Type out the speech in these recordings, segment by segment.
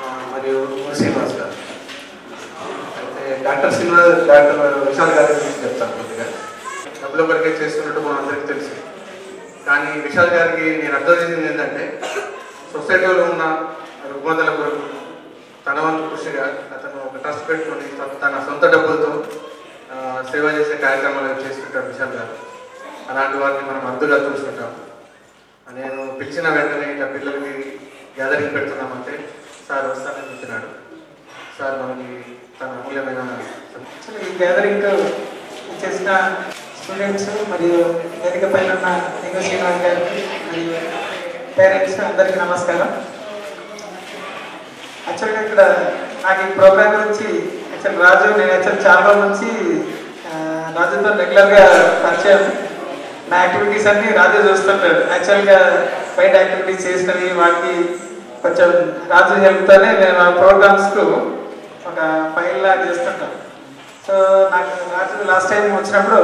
మరియు శ్రీనివాస్ గారు అయితే డాక్టర్ శ్రీనివాస్ డాక్టర్ విశాల్ గారి గురించి చెప్తాను కొద్దిగా డబ్బుల కొరకే చేస్తున్నట్టు మన అందరికీ తెలుసు కానీ విశాల్ గారికి నేను అర్థం చేసింది ఏంటంటే సొసైటీలో ఉన్న రుగ్మతల కొరకు తన వంతు కృషిగా అతను ఒక ట్రస్ట్ పెట్టుకొని త- తన సొంత డబ్బులతో ఆ, సేవ చేసే కార్యక్రమాలు చేస్తుంటాడు విశాల్ గారు అలాంటి వారిని మనం అరుదుగా చూస్తుంటాం నేను పిలిచిన వెంటనే ఇట్లా పిల్లలకి గ్యాదరింగ్ పెడుతున్నామంటే సార్ వస్తానని చెప్పినాడు సార్ మనకి తన అమూల్యమైన అసలు ఈ గ్యాదరింగ్ చేసిన స్టూడెంట్స్ మరియు వేదిక పైన ఉన్న లింగ శ్రీనివాస్ గారికి మరియు పేరెంట్స్ అందరికీ నమస్కారం యాక్చువల్గా ఇక్కడ నాకు ఈ ప్రోగ్రామ్ గురించి యాక్చువల్ రాజు నేను యాక్చువల్ చాలా రోజుల నుంచి ఆ, రాజుతో రెగ్యులర్గా పరిచయం నా యాక్టివిటీస్ అన్ని రాజు చూస్తుంటాడు యాక్చువల్గా బయట యాక్టివిటీస్ చేసినవి వాటికి కొంచెం రాజు హెల్ప్తోనే నేను ఆ ప్రోగ్రామ్స్కు ఒక ఫైల్ లాగా చేస్తుంటాను సో నాకు రాజు లాస్ట్ టైం వచ్చినప్పుడు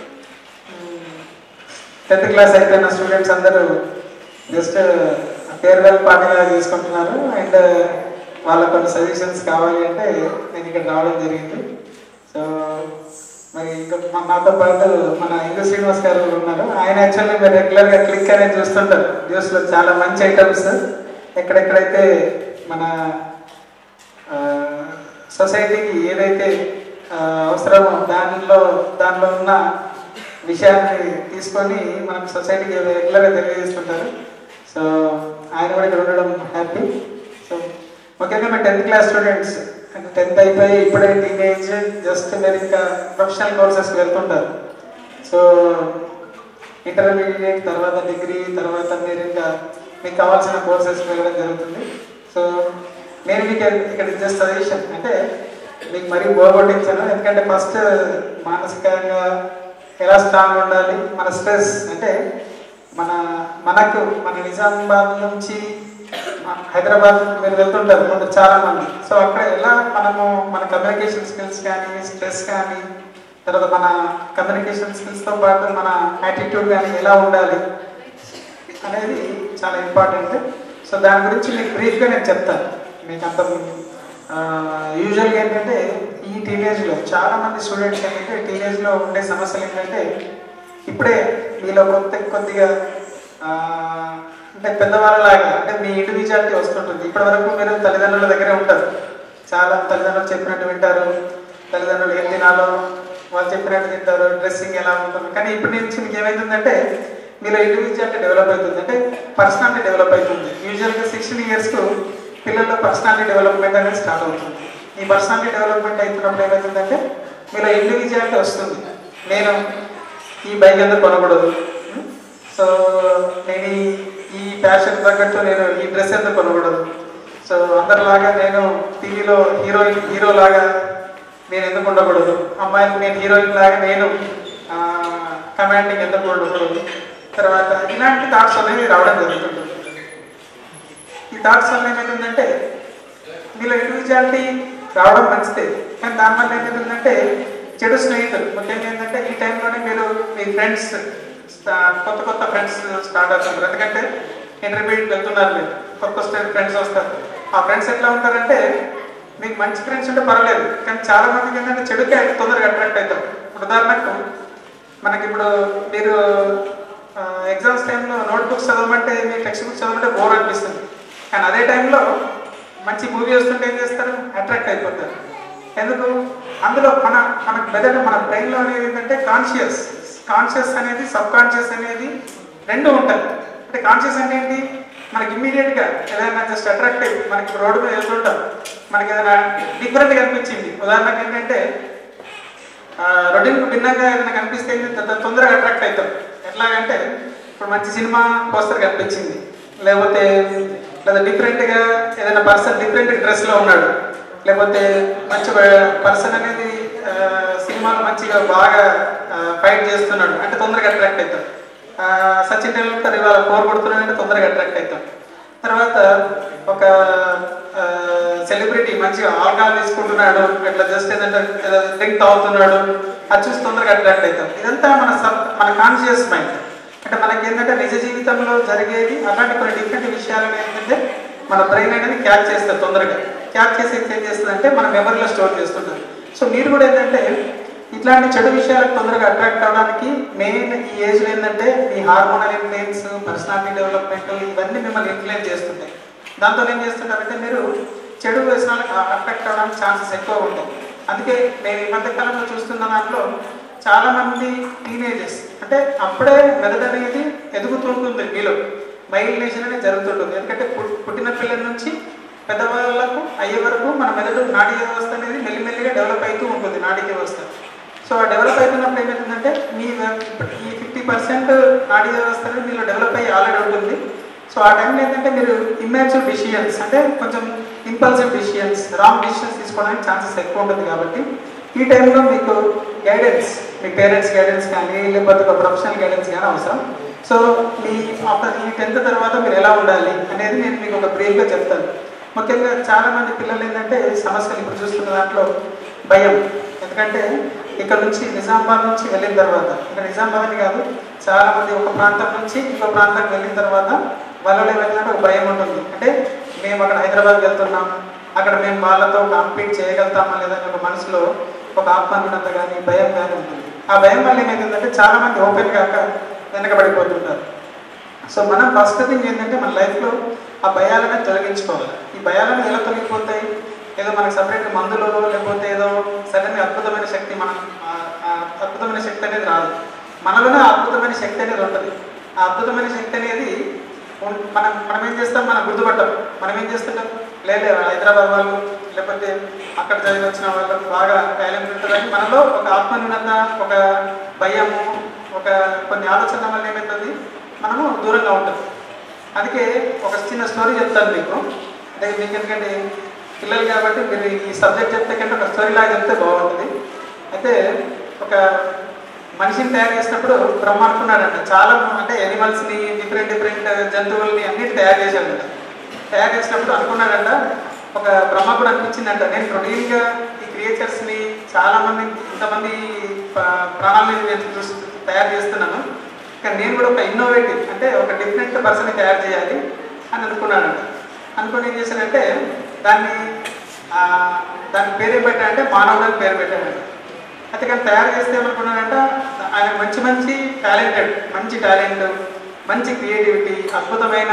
టెన్త్ క్లాస్ అయిపోయిన స్టూడెంట్స్ అందరూ జస్ట్ ఫేర్వెల్ పార్టీగా తీసుకుంటున్నారు అండ్ వాళ్ళకు కొన్ని సజెషన్స్ కావాలి అంటే నేను ఇక్కడ రావడం జరిగింది సో మరి ఇంకా మా- నాతో పాటు మన ఇందు శ్రీనివాస్ గారు ఉన్నారు ఆయన యాక్చువల్లీ మీరు రెగ్యులర్గా క్లిక్ అనేది చూస్తుంటారు న్యూస్లో చాలా మంచి ఐటమ్స్ ఎక్కడెక్కడైతే మన సొసైటీకి ఏదైతే ఆ, అవసరమో దానిలో దానిలో ఉన్న విషయాన్ని తీసుకొని మనం సొసైటీకి రెగ్యులర్గా తెలియజేస్తుంటారు సో ఆయన కూడా ఇక్కడ ఉండడం హ్యాపీ సో ముఖ్యంగా మేము టెన్త్ క్లాస్ స్టూడెంట్స్ అంటే టెన్త్ అయిపోయి ఇప్పుడే టీనేజ్ జస్ట్ మీరు ఇంకా ప్రొఫెషనల్ కోర్సెస్కి వెళ్తుంటారు సో ఇంటర్మీడియట్ తర్వాత డిగ్రీ తర్వాత మీరు ఇంకా మీకు కావాల్సిన కోర్సెస్ వెళ్ళడం జరుగుతుంది సో నేను మీకు ఇక్కడ జస్ట్ సజెషన్ అంటే మీకు మరీ బోర్ కొట్టించాను ఎందుకంటే ఫస్ట్ మానసికంగా ఎలా స్ట్రాంగ్ ఉండాలి మన స్ట్రెస్ అంటే మన మనకు మన నిజామాబాద్ నుంచి మన హైదరాబాద్ మీరు వెళ్తుంటారు కొంత చాలా మంది సో అక్కడ ఎలా మనము మన కమ్యూనికేషన్ స్కిల్స్ కానీ స్ట్రెస్ కానీ తర్వాత మన కమ్యూనికేషన్ స్కిల్స్తో పాటు మన యాటిట్యూడ్ కానీ ఎలా ఉండాలి అనేది చాలా ఇంపార్టెంట్ సో దాని గురించి మీకు బ్రీఫ్గా నేను చెప్తాను మీకు అంత యూజువల్గా ఏంటంటే ఈ టీనేజ్లో చాలా మంది స్టూడెంట్స్ ఏంటంటే టీనేజ్లో ఉండే సమస్యలు ఏంటంటే ఇప్పుడే మీలో కొత్త కొద్దిగా ఆ, అంటే పెద్దవాళ్ళలాగా అంటే మీ ఇండివిజువాలిటీ వస్తుంటుంది ఇప్పటి వరకు మీరు తల్లిదండ్రుల దగ్గరే ఉంటారు చాలా తల్లిదండ్రులు చెప్పినట్టు వింటారు తల్లిదండ్రులు ఏం తినాలో వాళ్ళు చెప్పినట్టు తింటారు డ్రెస్సింగ్ ఎలా ఉంటుంది కానీ ఇప్పటి నుంచి మీకు ఏమైతుందంటే మీలో ఇండివిజువాలిటీ డెవలప్ అవుతుంది అంటే పర్సనాలిటీ డెవలప్ అవుతుంది యూజువల్గా సిక్స్టీన్ ఇయర్స్కు పిల్లల్లో పర్సనాలిటీ డెవలప్మెంట్ అనేది స్టార్ట్ అవుతుంది ఈ పర్సనాలిటీ డెవలప్మెంట్ అవుతున్నప్పుడు ఏమవుతుందంటే మీలో ఇండివిజువాలిటీ వస్తుంది నేను ఈ బైక్ ఎందుకు కొనకూడదు సో నేను ఈ ఈ ఫ్యాషన్ తగ్గట్టు నేను ఈ డ్రెస్ ఎందుకు కొనకూడదు సో అందరిలాగా నేను టీవీలో హీరోయిన్ హీరో లాగా నేను ఎందుకు ఉండకూడదు అమ్మాయిలు నేను హీరోయిన్ లాగా నేను కమాండింగ్ ఎందుకు ఉండకూడదు తర్వాత ఇలాంటి థాట్స్ అనేవి రావడం జరుగుతుంది ఈ థాట్స్ వల్ల ఏమైతుందంటే మీలో ఇండివిజువాలిటీ రావడం మంచిదే కానీ దానివల్ల ఏమైతుందంటే చెడు స్నేహితులు ముఖ్యంగా ఏంటంటే ఈ టైంలోనే మీరు మీ ఫ్రెండ్స్ కొత్త కొత్త ఫ్రెండ్స్ స్టార్ట్ అవుతున్నారు ఎందుకంటే ఇంటర్మీడియట్ వెళ్తున్నారు మీరు కొత్త ఫ్రెండ్స్ వస్తారు ఆ ఫ్రెండ్స్ ఎట్లా ఉంటారంటే మీకు మంచి ఫ్రెండ్స్ ఉంటే పర్వాలేదు కానీ చాలా మందికి ఏంటంటే చెడుకే తొందరగా అట్రాక్ట్ అవుతాం ఇప్పుడు ఉదాహరణకు మనకి ఇప్పుడు మీరు ఎగ్జామ్స్ టైంలో నోట్ బుక్స్ చదవమంటే మీ టెక్స్ట్ బుక్స్ చదవమంటే బోర్ అనిపిస్తుంది కానీ అదే టైంలో మంచి మూవీ వస్తుంటే ఏం చేస్తారు అట్రాక్ట్ అయిపోతారు ఎందుకు అందులో మన మన మెదడు మన బ్రెయిన్లో అనేది ఏంటంటే కాన్షియస్ కాన్షియస్ అనేది సబ్ కాన్షియస్ అనేది రెండు ఉంటాయి అంటే కాన్షియస్ అంటే ఏంటి మనకి ఇమ్మీడియట్గా ఏదైనా జస్ట్ అట్రాక్ట్ అయ్యి మనకి రోడ్డు మీద వెళ్తుంటాం మనకి ఏదైనా డిఫరెంట్గా అనిపించింది ఉదాహరణకి ఏంటంటే రొటీన్ భిన్నంగా ఏదైనా కనిపిస్తే ఏంటి తొంద- తొందరగా అట్రాక్ట్ అవుతాం ఎట్లాగంటే ఇప్పుడు మంచి సినిమా పోస్టర్ కనిపించింది లేకపోతే లేదా డిఫరెంట్గా ఏదైనా పర్సన్ డిఫరెంట్ డ్రెస్లో ఉన్నాడు లేకపోతే మంచి పర్సన్ అనేది ఆ, సినిమాలో మంచిగా బాగా ఫైట్ చేస్తున్నాడు అంటే తొందరగా అట్రాక్ట్ అవుతాం ఆ, సచిన్ టెండూల్కర్ ఇవాళ ఫోర్ కొడుతున్నాడు అంటే తొందరగా అట్రాక్ట్ అవుతాం తర్వాత ఒక సెలబ్రిటీ మంచిగా ఆల్కహాల్ తీసుకుంటున్నాడు ఇట్లా జస్ట్ ఏంటంటే డ్రింక్ తాగుతున్నాడు అది చూసి తొందరగా అట్రాక్ట్ అవుతాం ఇదంతా మన సబ్ మన కాన్షియస్ మైండ్ అంటే మనకి ఏంటంటే నిజ జీవితంలో జరిగేది అలాంటి కొన్ని డిఫరెంట్ విషయాలను ఏంటంటే మన బ్రెయిన్ అనేది క్యాచ్ చేస్తుంది తొందరగా క్యాచ్ చేసి ఏం చేస్తుంది అంటే మన మెమరీలో స్టోర్ చేస్తుంటుంది సో మీరు కూడా ఏంటంటే ఇట్లాంటి చెడు విషయాలకు తొందరగా అట్రాక్ట్ అవ్వడానికి మెయిన్ ఈ ఏజ్లో ఏంటంటే మీ హార్మోనల్ ఇన్ఫ్లుయెన్స్ పర్సనాలిటీ డెవలప్మెంట్ ఇవన్నీ మిమ్మల్ని ఇన్ఫ్లుయెన్స్ చేస్తుంటాయి దాంతో ఏం చేస్తుంటారంటే మీరు చెడు వ్యసనాలకు అట్రాక్ట్ అవ్వడానికి ఛాన్సెస్ ఎక్కువ ఉంటాయి అందుకే నేను ఈ మధ్య కాలంలో చూస్తున్న దాంట్లో చాలా మంది టీనేజర్స్ అంటే అప్పుడే మెదడు అనేది ఎదుగుతుంటుంది మీలో మైగ్రేషన్ అనేది జరుగుతుంటుంది ఎందుకంటే పుట్- పుట్టిన పిల్లల నుంచి పెద్దవాళ్ళకు అయ్యే వరకు మన మెదడు నాడీ వ్యవస్థ అనేది మెల్లిమెల్లిగా డెవలప్ అవుతూ ఉంటుంది నాడీ వ్యవస్థ సో ఆ డెవలప్ అవుతున్నప్పుడు ఏమవుతుందంటే మీ వ్య- ఈ ఫిఫ్టీ పర్సెంట్ నాడీ వ్యవస్థ అనేది మీలో డెవలప్ అయ్యి ఆల్రెడీ ఉంటుంది సో ఆ టైంలో ఏంటంటే మీరు ఇమ్యాచ్యూర్ డిసిషన్స్ అంటే కొంచెం ఇంపల్సివ్ డిసిషన్స్ రాంగ్ డిసిషన్స్ తీసుకోవడానికి ఛాన్సెస్ ఎక్కువ ఉంటుంది కాబట్టి ఈ టైంలో మీకు గైడెన్స్ మీ పేరెంట్స్ గైడెన్స్ కానీ లేకపోతే ఒక ప్రొఫెషనల్ గైడెన్స్ కానీ అవసరం సో మీ ఆఫ్టర్ ఈ టెన్త్ తర్వాత మీరు ఎలా ఉండాలి అనేది నేను మీకు ఒక బ్రీఫ్గా చెప్తాను ముఖ్యంగా చాలా మంది పిల్లలు ఏంటంటే సమస్యలు ఇప్పుడు చూస్తున్న దాంట్లో భయం ఎందుకంటే ఇక్కడ నుంచి నిజామాబాద్ నుంచి వెళ్ళిన తర్వాత ఇక్కడ నిజామాబాద్ అని కాదు చాలా మంది ఒక ప్రాంతం నుంచి ఇంకో ప్రాంతానికి వెళ్ళిన తర్వాత వాళ్ళలో వెళ్ళినట్టు ఒక భయం ఉంటుంది అంటే మేము అక్కడ హైదరాబాద్ వెళ్తున్నాం అక్కడ మేము వాళ్ళతో కాంపీట్ చేయగలుగుతామా లేదా అని ఒక మనసులో ఒక ఆత్మన్యూనత కానీ భయం కానీ ఉంటుంది ఆ భయం వల్ల ఏమైతుందంటే చాలా మంది ఓపెన్ కాక వెనకబడిపోతుంటారు సో మనం ఫస్ట్ థింగ్ ఏంటంటే మన లైఫ్లో ఆ భయాలను తొలగించుకోవాలి ఈ భయాలను ఎలా తొలగిపోతాయి ఏదో మనకు సపరేట్ మందులో లేకపోతే ఏదో సడన్గా అద్భుతమైన శక్తి మనం ఆ- ఆ అద్భుతమైన శక్తి అనేది రాదు మనలోనే ఆ అద్భుతమైన శక్తి అనేది ఉంటుంది ఆ అద్భుతమైన శక్తి అనేది ఉన్- మనం మనం ఏం చేస్తాం మనం గుర్తుపట్టాం మనం ఏం చేస్తుంటాం లేదు హైదరాబాద్ వాళ్ళు లేకపోతే అక్కడ చదివి వచ్చిన వాళ్ళు బాగా టాలెంట్ ఉంటుందని మనలో ఒక ఆత్మన్యూనత ఒక భయము ఒక కొన్ని ఆలోచనల వల్ల ఏమవుతుంది మనము దూరంగా ఉంటుంది అందుకే ఒక చిన్న స్టోరీ చెప్తాను మీకు అంటే మీకు ఎందుకంటే పిల్లలు కాబట్టి మీరు ఈ సబ్జెక్ట్ చెప్తే కంటే ఒక స్టోరీ లాగా చెప్తే బాగుంటుంది అయితే ఒక మనిషిని తయారు చేసినప్పుడు బ్రహ్మ అనుకున్నాడంట చాలా అంటే ఎనిమల్స్ని డిఫరెంట్ డిఫరెంట్ జంతువుల్ని అన్నిటి తయారు చేశాడంట తయారు చేసినప్పుడు అనుకున్నాడంట ఒక బ్రహ్మ కూడా అనిపించిందంట నేను రొటీన్గా ఈ క్రియేచర్స్ని చాలా మంది ఇంతమంది ప- ప్రాణాలని నేను చూసి తయారు చేస్తున్నాను కానీ నేను కూడా ఒక ఇన్నోవేటివ్ అంటే ఒక డిఫరెంట్ పర్సన్ తయారు చేయాలి అని అనుకున్నాడంట అనుకుని ఏం చేశాడంటే దాన్ని ఆ, దాని పేరు పెట్టాడంటే మానవుడు అని పేరు పెట్టాడంట అయితే కానీ తయారు చేస్తే ఏమనుకున్నాడంట ఆయన మంచి మంచి టాలెంటెడ్ మంచి టాలెంట్ మంచి క్రియేటివిటీ అద్భుతమైన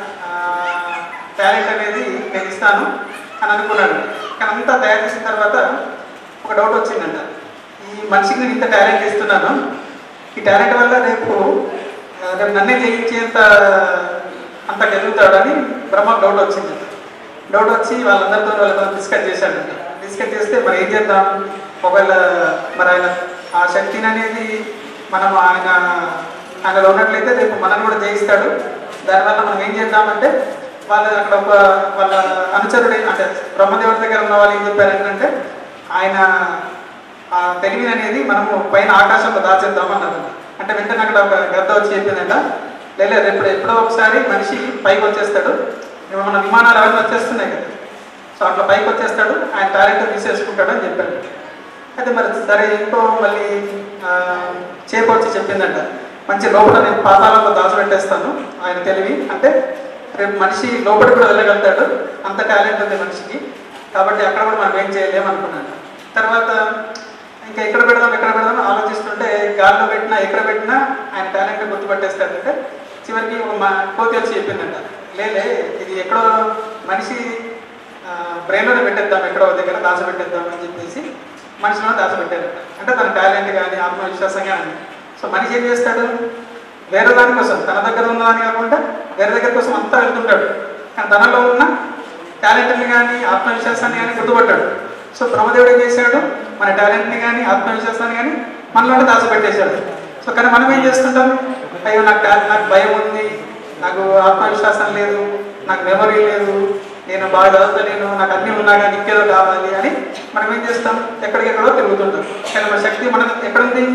టాలెంట్ అనేది నేను ఇస్తాను అని అనుకున్నాడు కానీ అంతా తయారు చేసిన తర్వాత ఒక డౌట్ వచ్చిందంట ఈ మనిషికి నేను ఇంత టాలెంట్ ఇస్తున్నాను ఈ టాలెంట్ వల్ల రేపు ఆ, రేపు నన్నే జయించేంత అంత గెలుగుతాడని బ్రహ్మకు డౌట్ వచ్చిందంట డౌట్ వచ్చి వాళ్ళందరితో వాళ్ళతో డిస్కస్ చేశాడంట డిస్కస్ చేస్తే మరి ఏం చేద్దాం ఒకవేళ మరి ఆయన ఆ శక్తిని అనేది మనం ఆయన ఆయనలో ఉన్నట్లయితే రేపు మనల్ని కూడా జయిస్తాడు దానివల్ల మనం ఏం చేద్దామంటే వాళ్ళు అక్కడ ఒక వాళ్ళ అనుచరుడు అంటే బ్రహ్మదేవుడి దగ్గర ఉన్న వాళ్ళు ఏం చెప్పారు ఏంటంటే ఆయన ఆ తెలివిని అనేది మనము పైన ఆకాశంలో దాచేద్దాం అన్నారు అంటే వెంటనే అక్కడ ఒక గద్ద వచ్చి చెప్పిందంట లేదు ఎప్పుడు ఎప్పుడో ఒకసారి మనిషి పైకి వచ్చేస్తాడు ఇప్పుడు మన విమానాలు అవన్నీ వచ్చేస్తున్నాయి కదా సో అట్లా పైకి వచ్చేస్తాడు ఆయన టాలెంట్ తీసేసుకుంటాడు అని చెప్పాడు అయితే మరి సరే ఇంకో మళ్ళీ ఆ, చేప వచ్చి చెప్పిందంట మంచి లోపల నేను పాతాళంలో దాచిపెట్టేస్తాను ఆయన తెలివి అంటే రేపు మనిషి లోపలికి కూడా వెళ్ళగలుగుతాడు అంత టాలెంట్ ఉంది మనిషికి కాబట్టి అక్కడ కూడా మనం ఏం చేయలేము అనుకున్నాను తర్వాత ఇంకా ఎక్కడ పెడదాం ఎక్కడ పెడదాం అని ఆలోచిస్తుంటే గాల్లో పెట్టినా ఎక్కడ పెట్టినా ఆయన టాలెంట్ గుర్తుపట్టేస్తాడంటే చివరికి ఒక మా కోతి వచ్చి చెప్పిందంట లేలే ఇది ఎక్కడో మనిషి బ్రెయిన్లోనే పెట్టేద్దాం ఎక్కడో ఒక దగ్గర దాచిపెట్టేద్దాం అని చెప్పేసి మనిషిలో దాచిపెట్టారు అంటే తన టాలెంట్ కానీ ఆత్మవిశ్వాసం కానీ సో మనిషి ఏం చేస్తాడు వేరే దాని కోసం తన దగ్గర ఉన్న దాని కాకుండా వేరే దగ్గర కోసం అంతా వెళ్తుంటాడు కానీ తనలో ఉన్న టాలెంట్ని కానీ ఆత్మవిశ్వాసాన్ని కానీ గుర్తుపట్టాడు సో బ్రహ్మదేవుడు ఏం చేశాడు మన టాలెంట్ని కానీ ఆత్మవిశ్వాసాన్ని కానీ మనలోనే దాచిపెట్టేశాడు సో కానీ మనం ఏం చేస్తుంటాం అయ్యో నాకు టాలెంట్ నాకు భయం ఉంది నాకు ఆత్మవిశ్వాసం లేదు నాకు మెమరీ లేదు నేను బాగా చదువుతలేను నాకు అన్నీ ఉన్నా కానీ ఇంకేదో కావాలి అని మనం ఏం చేస్తాం ఎక్కడికెక్కడో తిరుగుతుంటాం కానీ మన శక్తి మన ఎక్కడ ఉంది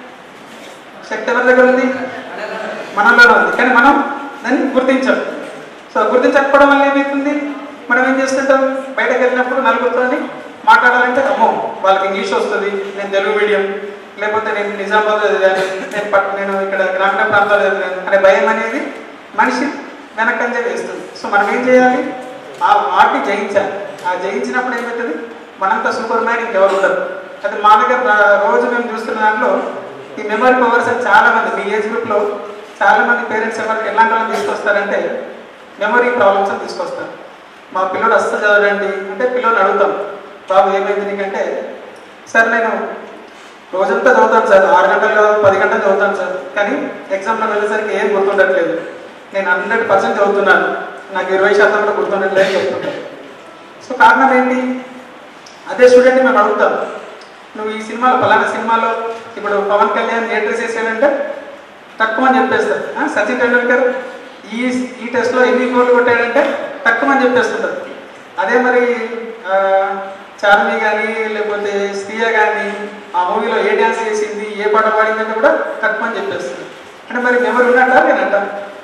శక్తి ఎవరి దగ్గర ఉంది మనలోనే ఉంది కానీ మనం దాన్ని గుర్తించాం సో గుర్తించకపోవడం వల్ల ఏమవుతుంది మనం ఏం చేస్తుంటాం బయటకు వెళ్ళినప్పుడు నలుగురితోని మాట్లాడాలంటే అమ్మో వాళ్ళకి ఇంగ్లీష్ వస్తుంది నేను తెలుగు మీడియం లేకపోతే నేను నిజామాబాద్ చదివాను నేను పట్ నేను ఇక్కడ గ్రామీణ ప్రాంతాలు చదివాను అనే భయం అనేది మనిషి వెనకంజే వేస్తుంది సో మనం ఏం చేయాలి ఆ వాటిని జయించాలి ఆ జయించినప్పుడు ఏమవుతుంది మనంత సూపర్ మ్యాన్ ఇంకెవరు ఉండరు అయితే మా దగ్గర రా- రోజు మేము చూస్తున్న దాంట్లో ఈ మెమరీ పవర్స్ అని చాలా మంది మీ ఏజ్ గ్రూప్లో చాలా మంది పేరెంట్స్ ఎవరు ఎలాంటి వాళ్ళని తీసుకొస్తారంటే మెమరీ ప్రాబ్లమ్స్ అని తీసుకొస్తారు మా పిల్లోడు అస్సలు చదవడండి అంటే పిల్లోని అడుగుతాం బాబు ఏమైంది నీకంటే సార్ నేను రోజంతా చదువుతాను సార్ ఆరు గంటలు పది గంటలు చదువుతాను సార్ కానీ ఎగ్జామ్లో వెళ్ళేసరికి ఏం గుర్తుండట్లేదు నేను హండ్రెడ్ పర్సెంట్ చదువుతున్నాను నాకు ఇరవై శాతం కూడా గుర్తుండట్లేదు అని చెప్తుంటాను సో కారణం ఏంటి అదే స్టూడెంట్ని మేము అడుగుతాం నువ్వు ఈ సినిమాలో ఫలానా సినిమాలో ఇప్పుడు పవన్ కళ్యాణ్ ఏ డ్రెస్ వేసాడంటే తక్కువ అని చెప్పేస్తారు ఆ, సచిన్ టెండూల్కర్ ఈ ఈ టెస్ట్లో ఎన్ని గోల్డ్ కొట్టాడంటే తక్కువ అని చెప్పేస్తుంటారు అదే మరి ఆ, చార్మి కానీ లేకపోతే శ్రీయ కానీ ఆ మూవీలో ఏ డ్యాన్స్ చేసింది ఏ పాట పాడిందంటే కూడా తక్కువ అని చెప్పేస్తుంది అంటే మరి మెమరీ ఉన్నట్ట నేనంట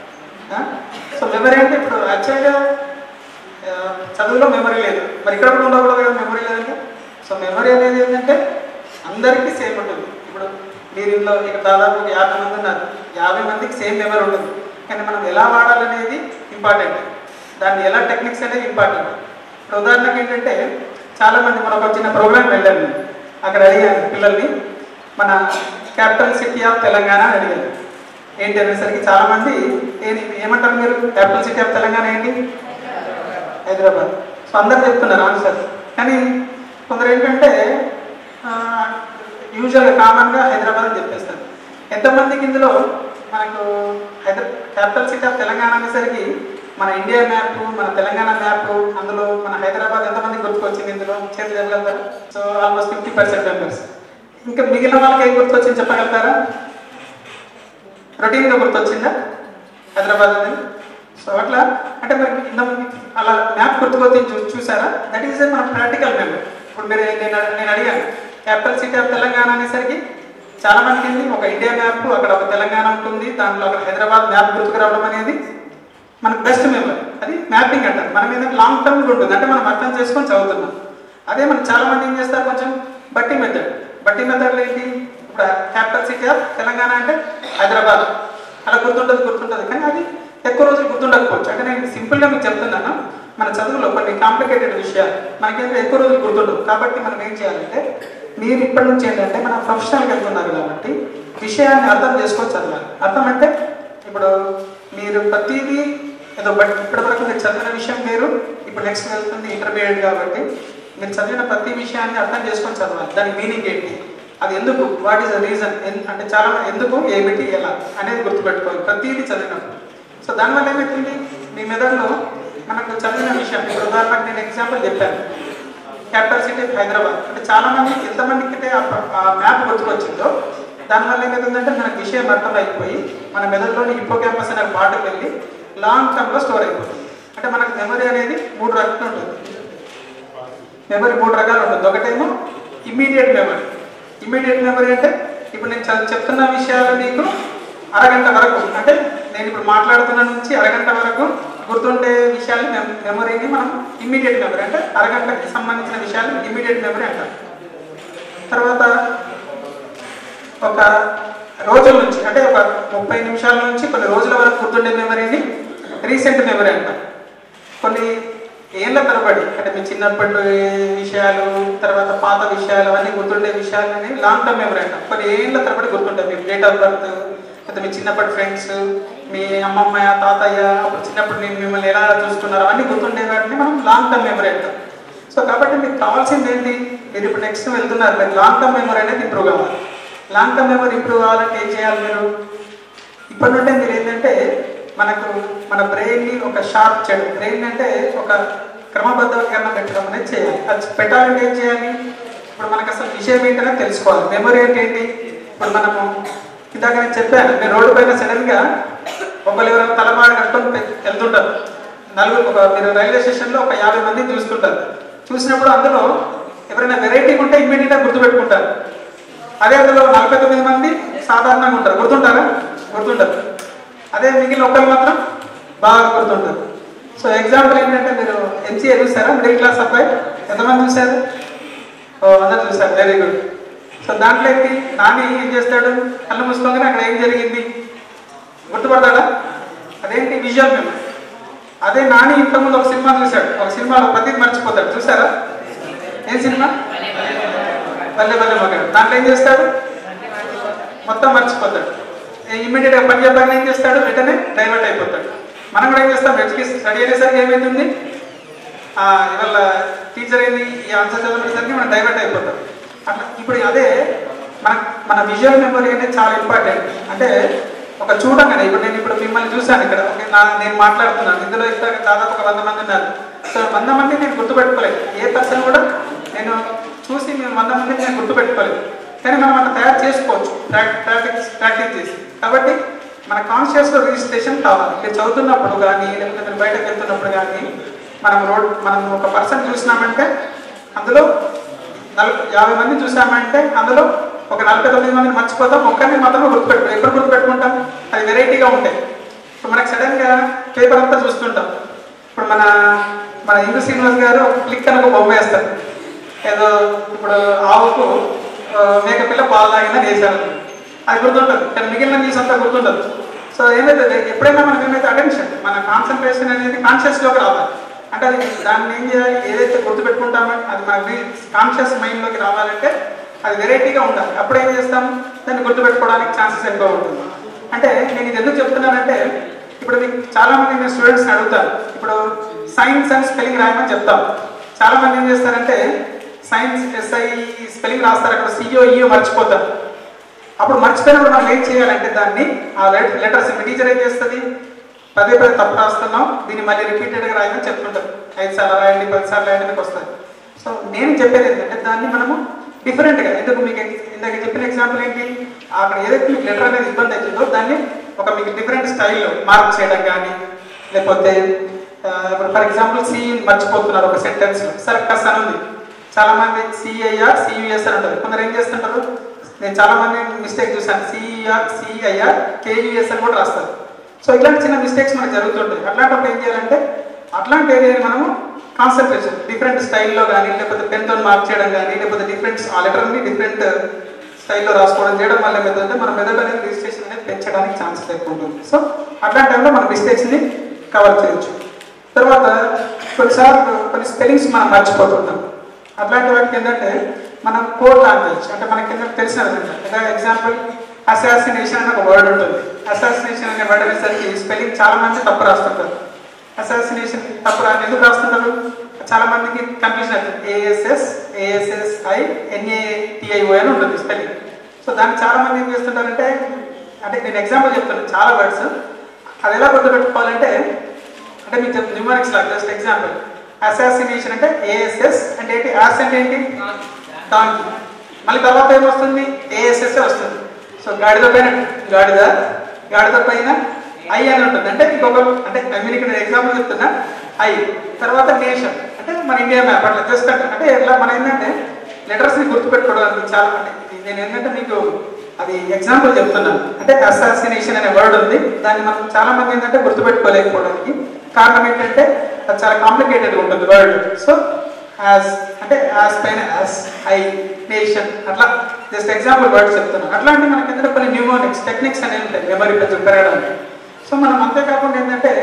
సో మెమరీ అంటే ఇప్పుడు యాక్చువల్గా ఆ, చదువులో మెమరీ లేదు మరి ఇక్కడ కూడా ఉండకూడదు కదా మెమరీ లేదంటే సో మెమరీ అనేది ఏంటంటే అందరికీ సేమ్ ఉంటుంది ఇప్పుడు మీరు ఇంట్లో ఇక్కడ దాదాపు ఒక యాభై మంది ఉన్నారు యాభై మందికి సేమ్ మెమరీ ఉంటుంది కానీ మనం ఎలా వాడాలనేది ఇంపార్టెంట్ దాన్ని ఎలా టెక్నిక్స్ అనేది ఇంపార్టెంట్ ఇప్పుడు ఉదాహరణకి ఏంటంటే చాలా మంది మనం ఒక చిన్న ప్రోగ్రామ్ వెళ్ళాను నేను. అక్కడ అడిగాను పిల్లల్ని మన క్యాపిటల్ సిటీ ఆఫ్ తెలంగాణ అని అడిగాను ఏంటి అనేసరికి చాలా మంది ఏంటి ఏమంటారు మీరు క్యాపిటల్ సిటీ ఆఫ్ తెలంగాణ ఏంటి హైదరాబాద్ సో అందరు చెప్తున్నారు ఆన్సర్ కానీ కొందరు ఏంటంటే యూజువల్గా కామన్గా హైదరాబాద్ అని చెప్పేస్తారు ఎంతమందికి ఇందులో మనకు హైదరా క్యాపిటల్ సిటీ ఆఫ్ తెలంగాణ అనేసరికి మన ఇండియా మ్యాప్ మన తెలంగాణ మ్యాప్ అందులో మన హైదరాబాద్ ఎంతమంది గుర్తుకొచ్చింది ఇందులో చేతులు చెప్పగలుగుతారా so almost fifty percent members ఇంకా మిగిలిన వాళ్ళకి ఏం గుర్తుకొచ్చింది చెప్పగలుగుతారా రొటీన్గా గుర్తొచ్చిందా హైదరాబాద్ అనేది సో అట్లా అంటే మరి ఇంత అలా మ్యాప్ గుర్తుకొచ్చి చూ చూసారా దట్ ఈస్ మన ప్రాక్టికల్ మెమరీ ఇప్పుడు మీరు నేను నేను అడిగాను క్యాపిటల్ సిటీ ఆఫ్ తెలంగాణ అనేసరికి చాలా మందికి ఏంది ఒక ఇండియా మ్యాప్ అక్కడ ఒక తెలంగాణ ఉంటుంది దాంట్లో అక్కడ హైదరాబాద్ మ్యాప్ గుర్తుకు రావడం అనేది మనకు బెస్ట్ మెమరీ అది మ్యాపింగ్ అంటారు మనం ఏంటంటే లాంగ్ టర్మ్ ఉంటుంది అంటే మనం అర్థం చేసుకొని చదువుతున్నాం అదే మనం చాలా మంది ఏం చేస్తారు కొంచెం బట్టి మెథడ్ బట్టి మెథడ్లో ఏంటి ఇప్పుడు క్యాపిటల్ సిటీ ఆఫ్ తెలంగాణ అంటే హైదరాబాద్ అలా గుర్తుంటుంది గుర్తుంటుంది కానీ అది ఎక్కువ రోజులు గుర్తుండకపోవచ్చు అంటే నేను సింపుల్గా మీకు చెప్తున్నాను మన చదువులో కొన్ని కాంప్లికేటెడ్ విషయాలు మనకేంటంటే ఎక్కువ రోజులు గుర్తుండవు కాబట్టి మనం ఏం చేయాలంటే మీరు ఇప్పటి నుంచి ఏంటంటే మన ప్రొఫెషనల్కి వెళ్తున్నారు కాబట్టి విషయాన్ని అర్థం చేసుకొని చదవాలి అర్థం అంటే ఇప్పుడు మీరు ప్రతిదీ ఏదో బట్ ఇప్పటి వరకు మీరు చదివిన విషయం వేరు ఇప్పుడు నెక్స్ట్ వెళ్తుంది ఇంటర్మీడియట్ కాబట్టి మీరు చదివిన ప్రతి విషయాన్ని అర్థం చేసుకొని చదవాలి దాని మీనింగ్ ఏంటి అది ఎందుకు వాట్ ఈస్ ద రీజన్ అంటే చాలా ఎందుకు ఏమిటి ఎలా అనేది గుర్తుపెట్టుకోవాలి ప్రతిదీ చదివినప్పుడు సో దానివల్ల ఏమవుతుంది మీ మెదడులో మనకు చదివిన విషయం ఇప్పుడు ఉదాహరణకు నేను ఎగ్జాంపుల్ చెప్పాను క్యాపిటల్ సిటీ హైదరాబాద్ అంటే చాలా మంది ఎంతమందికి అయితే ఆ ప్ర- ఆ మ్యాప్ గుర్తుకొచ్చిందో దానివల్ల ఏమవుతుందంటే మనకు విషయం అర్థం అయిపోయి మన మెదడులోని హిప్పో క్యాంపస్ అనే పాటకు వెళ్ళి లాంగ్ టర్మ్లో స్టోర్ అయిపోతుంది అంటే మనకు మెమరీ అనేది మూడు రకాలు ఉంటుంది మెమరీ మూడు రకాలు ఉంటుంది ఒకటేమో ఇమ్మీడియట్ మెమరీ ఇమ్మీడియట్ మెమరీ అంటే ఇప్పుడు నేను చ- చెప్తున్న విషయాలు మీకు అరగంట వరకు అంటే నేను ఇప్పుడు మాట్లాడుతున్న నుంచి అరగంట వరకు గుర్తుండే విషయాలు మెమరీని మనం ఇమ్మీడియట్ మెమరీ అంటే అరగంటకి సంబంధించిన విషయాలు ఇమ్మీడియట్ మెమరీ అంటాం తర్వాత ఒక రోజుల నుంచి అంటే ఒక ముప్పై నిమిషాల నుంచి కొన్ని రోజుల వరకు గుర్తుండే మెమరీని రీసెంట్ మెమరీ అంటాం కొన్ని ఏళ్ళ తరబడి అంటే మీ చిన్నప్పటి విషయాలు తర్వాత పాత విషయాలు అవన్నీ గుర్తుండే విషయాలు అనేవి లాంగ్ టర్మ్ మెమరీ అంటాం కొన్ని ఏళ్ళ తరబడి గుర్తుంటాయి మీ డేట్ ఆఫ్ బర్త్ లేదా మీ చిన్నప్పటి ఫ్రెండ్స్ మీ అమ్మమ్మ తాతయ్య అప్పుడు చిన్నప్పుడు నేను మిమ్మల్ని ఎలా చూసుకున్నారు అవన్నీ గుర్తుండే వాటిని మనం లాంగ్ టర్మ్ మెమరీ అంటాం సో కాబట్టి మీకు కావాల్సింది ఏంటి మీరు ఇప్పుడు నెక్స్ట్ వెళ్తున్నారు మీరు లాంగ్ టర్మ్ మెమరీ అనేది ఇంప్రూవ్ కావాలి లాంగ్ టర్మ్ మెమరీ ఇంప్రూవ్ కావాలంటే ఏం చేయాలి మీరు ఇప్పటి నుండే మీరు ఏంటంటే మనకు మన బ్రెయిన్ని ఒక షార్ప్ చేయడం బ్రెయిన్ అంటే ఒక క్రమబద్ధీకరణ పెట్టడం అనేది చేయాలి అది పెట్టాలంటే ఏం చేయాలి ఇప్పుడు మనకు అసలు విషయం ఏంటనే తెలుసుకోవాలి మెమరీ అంటే ఏంటి ఇప్పుడు మనము ఇందాక నేను చెప్పాను నేను రోడ్డు పైన సడన్గా ఒకరు ఎవరైనా తలమాడ కట్టుకొని పె- వెళ్తుంటారు నలుగురు ఒక మీరు రైల్వే స్టేషన్లో ఒక యాభై మందిని చూస్తుంటారు చూసినప్పుడు అందులో ఎవరైనా వెరైటీ ఉంటే ఇమ్మీడియట్గా గుర్తుపెట్టుకుంటారు అదే అందులో నలభై తొమ్మిది మంది సాధారణంగా ఉంటారు గుర్తుంటారా గుర్తుంటారు అదే మిగిలిన ఒకరు మాత్రం బాగా గుర్తుంటారు సో ఎగ్జాంపుల్ ఏంటంటే మీరు ఎంసీఏ చూసారా మిడిల్ క్లాస్ అబ్బాయి ఎంతమంది చూశారు ఓ అందరు చూసారు వెరీ గుడ్ సో దాంట్లో ఏంటి నాని ఏం చేస్తాడు కళ్ళు మూసుకోగానే అక్కడ ఏం జరిగింది గుర్తుపడతాడా అదేంటి విజువల్ మెమరీ అదే నాని ఇంతకుముందు ఒక సినిమా చూశాడు ఒక సినిమాలో ప్రతిదీ మర్చిపోతాడు చూసారా ఏం సినిమా పల్లె పల్లె మగాడు దాంట్లో ఏం చేస్తాడు మొత్తం మర్చిపోతాడు ఇమ్మీడియట్ గా పని చెప్పగానే ఏం చేస్తాడు వెంటనే డైవర్ట్ అయిపోతాడు మనం కూడా ఏం చేస్తాం ఎడ్యుకేషన్ స్టడీ అనేసరికి ఏమైతుంది ఆ, ఇవాళ టీచర్ ఏంది ఈ ఆన్సర్ చదివేసరికి మనం డైవర్ట్ అయిపోతాం అట్లా ఇప్పుడు అదే మన మన విజువల్ మెమరీ అనేది చాలా ఇంపార్టెంట్ అంటే ఒక చూడంగానే ఇప్పుడు నేను ఇప్పుడు మిమ్మల్ని చూశాను ఇక్కడ ఓకే నా నేను మాట్లాడుతున్నాను ఇందులో ఇక్కడ దాదాపు ఒక వంద మంది ఉన్నారు సో వంద మంది నేను గుర్తుపెట్టుకోలేదు ఏ పర్సన్ కూడా నేను చూసి మేము వంద మందిని నేను గుర్తుపెట్టుకోలేదు కానీ మనం అట్లా తయారు చేసుకోవచ్చు ప్రాక్టీస్ ప్రాక్టీస్ చేసి కాబట్టి మన కాన్షియస్లో రిజిస్ట్రేషన్ కావాలి మీరు చదువుతున్నప్పుడు కానీ లేకపోతే మీరు బయటకు వెళ్తున్నప్పుడు కానీ మనం రోడ్ మనం ఒక పర్సన్ చూసినామంటే అందులో నలభై యాభై మంది చూసామంటే అందులో ఒక నలభై తొమ్మిది మందిని మర్చిపోతాం ఒక్కరిని మాత్రమే గుర్తుపెట్టుకుంటాం ఎప్పుడు గుర్తుపెట్టుకుంటాం అది వెరైటీగా ఉంటాయి ఇప్పుడు మనకి సడన్గా పేపర్ అంతా చూస్తుంటాం ఇప్పుడు మన మన హిందూ శ్రీనివాస్ గారు క్లిక్ అని ఒక బొమ్మ వేస్తారు ఏదో ఇప్పుడు ఆవుకు ఆ, మేకపిల్ల పాలు తాగిందని వేశారు అది గుర్తుంటుంది కానీ మిగిలిన న్యూస్ అంతా గుర్తుండదు సో ఏమైతుంది ఎప్పుడైనా మనకి ఏమైతే అటెన్షన్ మన కాన్సన్ట్రేషన్ అనేది కాన్షియస్లోకి రావాలి అంటే అది దాన్ని ఏం చేయాలి ఏదైతే గుర్తుపెట్టుకుంటామో అది మన కాన్షియస్ మైండ్లోకి రావాలంటే అది వెరైటీగా ఉండాలి అప్పుడు ఏం చేస్తాం దాన్ని గుర్తుపెట్టుకోవడానికి ఛాన్సెస్ ఎక్కువ ఉంటుంది అంటే నేను ఇది ఎందుకు చెప్తున్నానంటే ఇప్పుడు మీకు చాలా మంది నేను స్టూడెంట్స్ని అడుగుతాను ఇప్పుడు సైన్స్ అండ్ స్పెల్లింగ్ రాయమని చెప్తాం చాలా మంది ఏం చేస్తారంటే సైన్స్ ఎస్ఐ స్పెల్లింగ్ రాస్తారు అక్కడ సిఓ ఈఓ మర్చిపోతారు అప్పుడు మర్చిపోయినప్పుడు మనం ఏం చేయాలంటే దాన్ని ఆ లెటర్స్ టీచర్ ఏం చేస్తుంది పదే పదే తప్పు రాస్తున్నాం దీన్ని మళ్ళీ రిపీటెడ్గా రాయమని చెప్తుంటారు ఐదు సార్లు రాయండి పది సార్లు రాయండి మీకు వస్తుంది సో నేను చెప్పేది ఏంటంటే దాన్ని మనము డిఫరెంట్గా ఎందుకు మీకు ఇందాక చెప్పిన ఎగ్జాంపుల్ ఏంటి అక్కడ ఏదైతే మీకు లెటర్ అనేది ఇబ్బంది అవుతుందో దాన్ని ఒక మీకు డిఫరెంట్ స్టైల్లో మార్క్ చేయడం కానీ లేకపోతే ఆ, ఇప్పుడు ఫర్ ఎగ్జాంపుల్ సి మర్చిపోతున్నారు ఒక సెంటెన్స్ సర్కస్ అని ఉంది చాలా మంది సిఐఆర్ సియుఎస్ అని ఉంటుంది కొందరు ఏం చేస్తుంటారు నేను చాలా మంది మిస్టేక్ చూసాను సిఈఆర్ సిఐఆర్ కేయుఎస్ అని కూడా రాస్తారు సో ఇట్లాంటి చిన్న మిస్టేక్స్ మనకు జరుగుతుంటాయి అట్లాంటప్పుడు ఏం చేయాలంటే అట్లాంటి ఏరియాని మనము కాన్సన్ట్రేషన్ డిఫరెంట్ స్టైల్లో కానీ లేకపోతే పెన్తో మార్క్ చేయడం కానీ లేకపోతే డిఫరెంట్ ఆ లెటర్ని డిఫరెంట్ స్టైల్లో రాసుకోవడం చేయడం వల్ల ఏమవుతుందంటే మన మెదడు అనేది రిజిస్ట్రేషన్ అనేది పెంచడానికి ఛాన్సెస్ ఎక్కువ ఉంటుంది సో అట్లాంటి టైంలో మన మిస్టేక్స్ని కవర్ చేయొచ్చు తర్వాత కొన్నిసార్లు కొన్ని స్పెల్లింగ్స్ మనం మర్చిపోతుంటాం అట్లాంటి వాటికి ఏంటంటే మనం కోడ్ లాంగ్వేజ్ అంటే మనకి ఏంటంటే తెలిసిన విధంగా ఎగ్జాంపుల్ అసాసినేషన్ అనే ఒక వర్డ్ ఉంటుంది అసాసినేషన్ అనే వర్డ్ అనేసరికి స్పెల్లింగ్ చాలా మంది తప్పు రాస్తుంటారు అసాసినేషన్ తప్పు రా ఎందుకు రాస్తుంటారు చాలా మందికి కన్ఫ్యూజన్ అవుతుంది ఏఎస్ఎస్ ఏఎస్ఎస్ఐ ఎన్ఏటిఐఓ అని ఉంటుంది స్పెల్లింగ్ సో దాన్ని చాలా మంది ఏం చేస్తుంటారంటే అంటే నేను ఎగ్జాంపుల్ చెప్తాను చాలా వర్డ్స్ అది ఎలా గుర్తుపెట్టుకోవాలంటే అంటే మీకు చెప్ న్యూమరిక్స్ లాగా జస్ట్ ఎగ్జాంపుల్ అసాసినేషన్ అంటే ఏఎస్ఎస్ అంటే ఏంటి యాస్ అంటే ఏంటి డాంకీ మళ్ళీ తర్వాత ఏమొస్తుంది ఏఎస్ఎస్ వస్తుంది సో గాడిద పైన గాడిద గాడిద పైన ఐ అని ఉంటుంది అంటే ఇంకొక అంటే ఐ మీన్ ఇక్కడ ఎగ్జాంపుల్ చెప్తున్నా ఐ తర్వాత నేషన్ అంటే మన ఇండియా మ్యాప్ అట్లా జస్ట్ అంటే అంటే ఎట్లా మన ఏంటంటే లెటర్స్ ని గుర్తుపెట్టుకోవడానికి చాలా అంటే నేను ఏంటంటే మీకు అది ఎగ్జాంపుల్ చెప్తున్నాను అంటే అసాసినేషన్ అనే వర్డ్ ఉంది దాన్ని మనం చాలా మంది ఏంటంటే గుర్తుపెట్టుకోలేకపోవడానికి కారణం ఏంటంటే అది చాలా కాంప్లికేటెడ్ ఉంటుంది వర్డ్ సో యాజ్ అంటే యాజ్ పైన యాజ్ ఐ నేషన్ అట్లా జస్ట్ ఎగ్జాంపుల్ వర్డ్స్ చెప్తున్నాను అట్లాంటి మనకి ఏంటంటే కొన్ని న్యూమోనిక్స్ టెక్నిక్స్ అనేవి ఉంటాయి మెమరీ కొంచెం పెరగడానికి సో మనం అంతేకాకుండా ఏంటంటే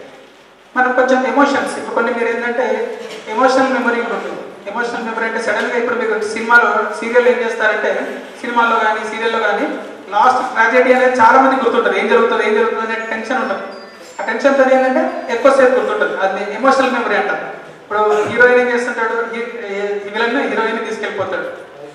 మనం కొంచెం ఎమోషన్స్ ఇప్పుడు కొన్ని మీరు ఏంటంటే ఎమోషనల్ మెమరీ కూడా ఉంటుంది ఎమోషనల్ మెమరీ అంటే సడన్ గా ఇప్పుడు మీకు సినిమాలో సీరియల్ ఏం చేస్తారంటే సినిమాలో కానీ సీరియల్లో కానీ లాస్ట్ ట్రాజెడీ అనేది చాలా మంది గుర్తుంటారు ఏం జరుగుతుంది ఏం జరుగుతుంది అనే టెన్షన్ ఉంటుంది ఆ టెన్షన్ తో ఏంటంటే ఎక్కువసేపు గుర్తుంటుంది అది ఎమోషనల్ మెమరీ అంటారు ఇప్పుడు హీరోయిన్ ఏం చేస్తుంటాడు విలన్ హీరోయిన్ తీసుకెళ్ళిపోతాడు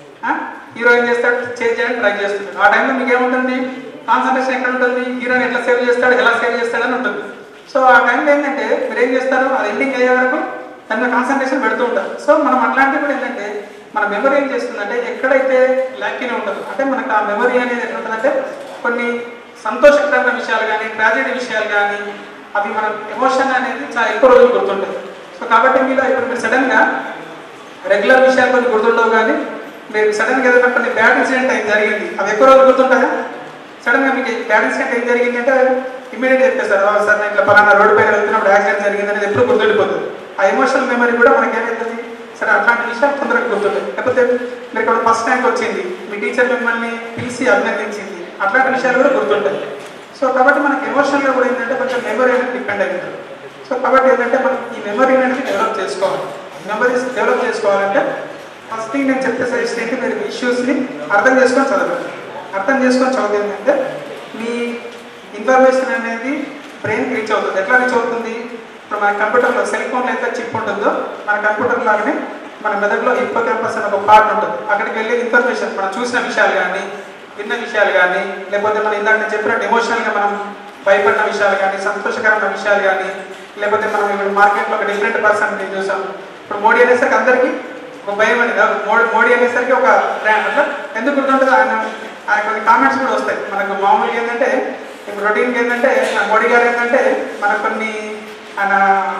హీరో ఏం చేస్తాడు చేంజ్ చేయడానికి ట్రై చేస్తుంటాడు ఆ టైంలో మీకు ఏముంటుంది కాన్సన్ట్రేషన్ ఎక్కడ ఉంటుంది హీరోయిన్ ఎట్లా సేవ్ చేస్తాడు ఎలా సేవ్ చేస్తాడు అని ఉంటుంది సో ఆ టైంలో ఏంటంటే మీరు ఏం చేస్తారు అది ఎండింగ్ అయ్యే వరకు దాని మీద కాన్సన్ట్రేషన్ పెడుతూ ఉంటారు సో మనం అట్లాంటివి కూడా ఏంటంటే మన మెమరీ ఏం చేస్తుందంటే ఎక్కడైతే ల్యాకిన్ ఉంటుందో అంటే మనకు ఆ మెమరీ అనేది ఎట్లా ఉంటుందంటే కొన్ని సంతోషకరమైన విషయాలు కానీ ట్రాజెడీ విషయాలు కానీ అవి మన ఎమోషన్ అనేది చాలా ఎక్కువ రోజులు గుర్తుంటాయి సో కాబట్టి మీలో ఇప్పుడు మీరు సడన్గా రెగ్యులర్ విషయాలు కొన్ని గుర్తుండవు కానీ మీరు సడన్గా ఏదైనా కొన్ని బ్యాడ్ ఇన్సిడెంట్ అయితే జరిగింది అవి ఎక్కువ రోజులు గుర్తుంటాయా సడన్గా మీకు బ్యాడ్ ఇన్సిడెంట్ ఏం జరిగింది అంటే ఇమీడియట్ చెప్పేస్తారు "ఓ, సార్ నేను ఇట్లా పలానా రోడ్డు పైన వెళ్తున్నప్పుడు యాక్సిడెంట్ జరిగింది అనేది ఎప్పుడు గుర్తుండిపోతుంది ఆ ఎమోషనల్ మెమరీ కూడా మనకి ఏమవుతుంది సరే అట్లాంటి విషయాలు తొందరగా గుర్తుంటాయి లేకపోతే మీరు ఇక్కడ ఫస్ట్ ర్యాంక్ వచ్చింది మీ టీచర్ మిమ్మల్ని పిలిచి అభినందించింది అట్లాంటి విషయాలు కూడా గుర్తుంటాయి సో కాబట్టి మనకి ఎమోషనల్గా కూడా ఏంటంటే కొంచెం మెమరీ అనేది డిపెండ్ అయి ఉంటుంది సో కాబట్టి ఏంటంటే మనం ఈ మెమరీ అనేది డెవలప్ చేసుకోవాలి మెమరీస్ డెవలప్ చేసుకోవాలంటే ఫస్ట్ థింగ్ నేను చెప్పే సజెస్ట్ ఏంటి మీరు ఇష్యూస్ని అర్థం చేసుకొని చదవండి అర్థం చేసుకొని చదివితే ఏంటంటే మీ ఇన్ఫర్మేషన్ అనేది బ్రెయిన్కి రీచ్ అవుతుంది ఎట్లా రీచ్ అవుతుంది ఇప్పుడు మన కంప్యూటర్లో సెల్ ఫోన్లో ఎంత చిప్ ఉంటుందో మన కంప్యూటర్ లాగానే మన మెదడులో హిప్పో క్యాంపస్ అనే ఒక పార్ట్ ఉంటుంది అక్కడికి వెళ్ళి ఇన్ఫర్మేషన్ మనం చూసిన విషయాలు కానీ విన్న విషయాలు కానీ లేకపోతే మనం ఇందాక నేను చెప్పినట్టు ఎమోషనల్గా మనం భయపడిన విషయాలు కానీ సంతోషకరమైన విషయాలు కానీ లేకపోతే మనం ఇప్పుడు మార్కెట్లో ఒక డిఫరెంట్ పర్సన్ చూసాం ఇప్పుడు మోడీ అనేసరికి అందరికీ ఒక భయం అని కాదు మోడీ మోడీ అనేసరికి ఒక బ్రాండ్ అట్లా ఎందుకు గుర్తుంటుంది ఆయన ఆయన కొన్ని కామెంట్స్ కూడా వస్తాయి మనకు మామూలుగా ఏంటంటే ఇప్పుడు రొటీన్ ఏంటంటే మన మోడీ గారు ఏంటంటే మనకు కొన్ని ఆయన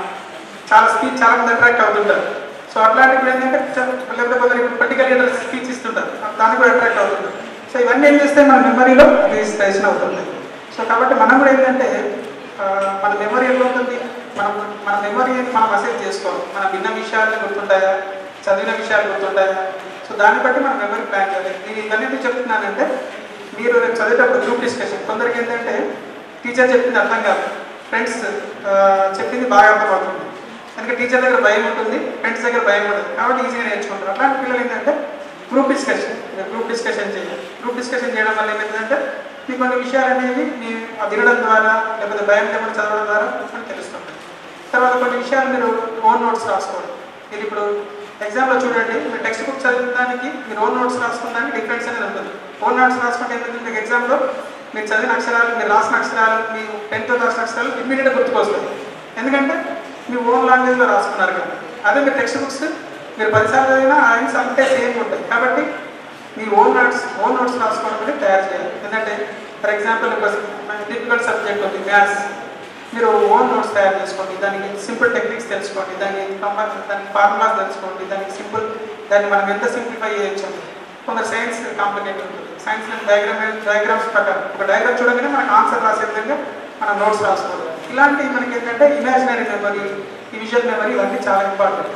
చాలా స్పీచ్ చాలా మంది అట్రాక్ట్ అవుతుంటారు సో అట్లాంటివి ఏంటంటే చ- లేకపోతే కొందరు పొలిటికల్ లీడర్స్ స్పీచ్ ఇస్తుంటారు దానికి కూడా అట్రాక్ట్ అవుతుంటారు సో ఇవన్నీ ఏం చేస్తే మన మెమరీలో రిజిస్ట్రేషన్ అవుతుంది సో కాబట్టి మనం కూడా ఏంటంటే ఆ, మన మెమరీ ఎట్లా ఉంటుంది మనం మన మెమరీ మనం అసెస్ చేసుకోవాలి మన విన్న విషయాలు గుర్తుంటాయా చదివిన విషయాలు గుర్తుంటాయా సో దాన్ని బట్టి మన మెమరీ ప్లాన్ చేయాలి నేను ఇవన్నీ ఎందుకు చెప్తున్నానంటే మీరు రేపు చదివేటప్పుడు గ్రూప్ డిస్కషన్ కొందరికి ఏంటంటే టీచర్ చెప్పింది అర్థం కాదు ఫ్రెండ్స్ చెప్పింది బాగా అర్థమవుతుంది అందుకే టీచర్ దగ్గర భయం ఉంటుంది ఫ్రెండ్స్ దగ్గర భయం ఉంటుంది కాబట్టి ఈజీగా నేర్చుకుంటారు అట్లాంటి పిల్లలు ఏంటంటే గ్రూప్ డిస్కషన్ గ్రూప్ డిస్కషన్ చేయాలి గ్రూప్ డిస్కషన్ చేయడం వల్ల ఏమైందంటే మీకు కొన్ని విషయాలు అనేవి మీ ఆ వినడం ద్వారా లేకపోతే భయం లేకుండా చదవడం ద్వారా మనకు తెలుస్తుంది తర్వాత కొన్ని విషయాలు మీరు ఓన్ నోట్స్ రాసుకోవాలి మీరు ఇప్పుడు ఎగ్జామ్లో చూడండి మీరు టెక్స్ట్ బుక్ చదివడానికి మీరు ఓన్ నోట్స్ రాసుకున్నానికి డిఫరెన్స్ అనేది ఉంటుంది ఓన్ నోట్స్ రాసుకుంటే ఏమవుతుంది మీకు ఎగ్జామ్లో మీరు చదివిన అక్షరాలు మీరు రాసిన అక్షరాలు మీ పెన్తో రాసిన అక్షరాలు ఇమ్మీడియట్గా గుర్తుకొస్తాయి ఎందుకంటే మీ ఓన్ లాంగ్వేజ్లో రాసుకున్నారు కదా అదే మీ టెక్స్ట్ బుక్స్ మీరు పదిసార్లు చదివినా ఆయిన్స్ అంతే సేమ్ ఉంటాయి కాబట్టి మీ ఓన్ నోట్స్ ఓన్ నోట్స్ రాసుకోవడం కూడా తయారు చేయాలి ఎందుకంటే ఫర్ ఎగ్జాంపుల్ ఒక డిఫికల్ట్ సబ్జెక్ట్ ఉంది మ్యాథ్స్ మీరు ఓన్ నోట్స్ తయారు చేసుకోండి దానికి సింపుల్ టెక్నిక్స్ తెలుసుకోండి దానికి కంపా- దానికి ఫార్ములాస్ తెలుసుకోండి దానికి సింపుల్ దాన్ని మనం ఎంత సింప్లిఫై చేయొచ్చు కొందరు సైన్స్ కాంప్లికేట్ ఉంటుంది సైన్స్ డయాగ్రామ్ డయాగ్రామ్స్ ప్రకారం ఒక డయాగ్రామ్ చూడగానే మనకు ఆన్సర్ రాసే విధంగా మనం నోట్స్ రాసుకోవాలి ఇలాంటివి మనకి ఏంటంటే ఇమాజినరీ మెమరీ ఈ విజువల్ మెమరీ ఇవన్నీ చాలా ఇంపార్టెంట్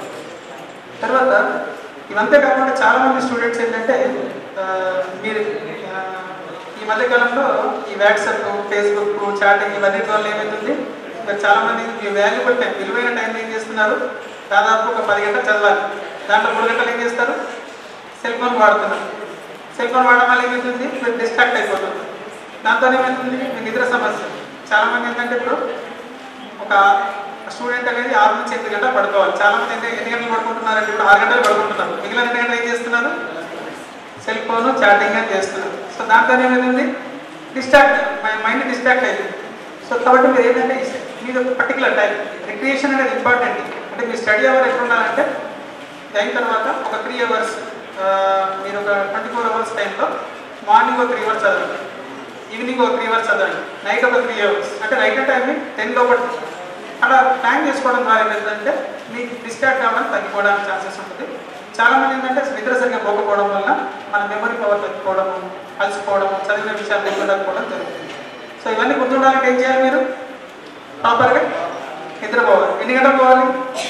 తర్వాత ఇవంతే కాకుండా చాలా మంది స్టూడెంట్స్ ఏంటంటే ఆ, మీరు ఆ, ఈ మధ్య కాలంలో ఈ వాట్సాప్ ఫేస్బుక్ చాటింగ్ ఇవన్నీ వల్ల ఏమవుతుంది మీరు చాలా మంది మీ వాల్యుబుల్ టైం విలువైన టైం ఏం చేస్తున్నారు దాదాపు ఒక పది గంటలు చదవాలి దాంట్లో మూడు గంటలు ఏం చేస్తారు సెల్ ఫోన్ వాడుతున్నారు సెల్ ఫోన్ వాడడం వల్ల ఏమవుతుంది మీరు డిస్ట్రాక్ట్ అయిపోతుంది దాంతో ఏమవుతుంది మీ నిద్ర సమస్య చాలా మంది ఏంటంటే ఇప్పుడు ఒక స్టూడెంట్ అనేది ఆరు నుంచి ఎనిమిది గంటలు పడుకోవాలి చాలా మంది అంటే ఎన్ని గంటలు పడుకుంటున్నారంటే ఇప్పుడు ఆరు గంటలు పడుకుంటున్నారు మిగిలిన ఎన్ని గంటలు ఏం చేస్తున్నారు సెల్ ఫోన్ చాటింగ్ అని చేస్తున్నారు సో దాంతో ఏమైంది డిస్ట్రాక్ట్ మైండ్ డిస్ట్రాక్ట్ అయింది సో కాబట్టి మీరు ఏంటంటే ఈ- మీది ఒక పర్టికులర్ టైం రిక్రియేషన్ అనేది ఇంపార్టెంట్ అంటే మీ స్టడీ అవర్ ఎట్లా ఉండాలంటే ఇది అయిన తర్వాత ఒక త్రీ అవర్స్ మీరు ఒక ట్వంటీ ఫోర్ అవర్స్ టైంలో మార్నింగ్ ఒక త్రీ అవర్స్ చదవండి ఈవినింగ్ ఒక త్రీ అవర్స్ చదవండి నైట్ ఒక త్రీ అవర్స్ అంటే నైట్ టైంని టెన్ లోపల అలా ప్లాన్ చేసుకోవడం ద్వారా ఏంటంటే మీకు డిస్ట్రాక్ట్ అవ్వడం తగ్గిపోవడానికి ఛాన్సెస్ ఉంటుంది చాలా మంది ఏంటంటే నిద్ర సరిగ్గా పోకపోవడం వల్ల మన మెమరీ పవర్ తగ్గిపోవడం అలసిపోవడం చదివిన విషయాలు గుర్తుండకపోవడం జరుగుతుంది సో ఇవన్నీ గుర్తుండాలంటే ఏం చేయాలి మీరు ప్రాపర్గా నిద్రపోవాలి ఎన్ని గంటలు పోవాలి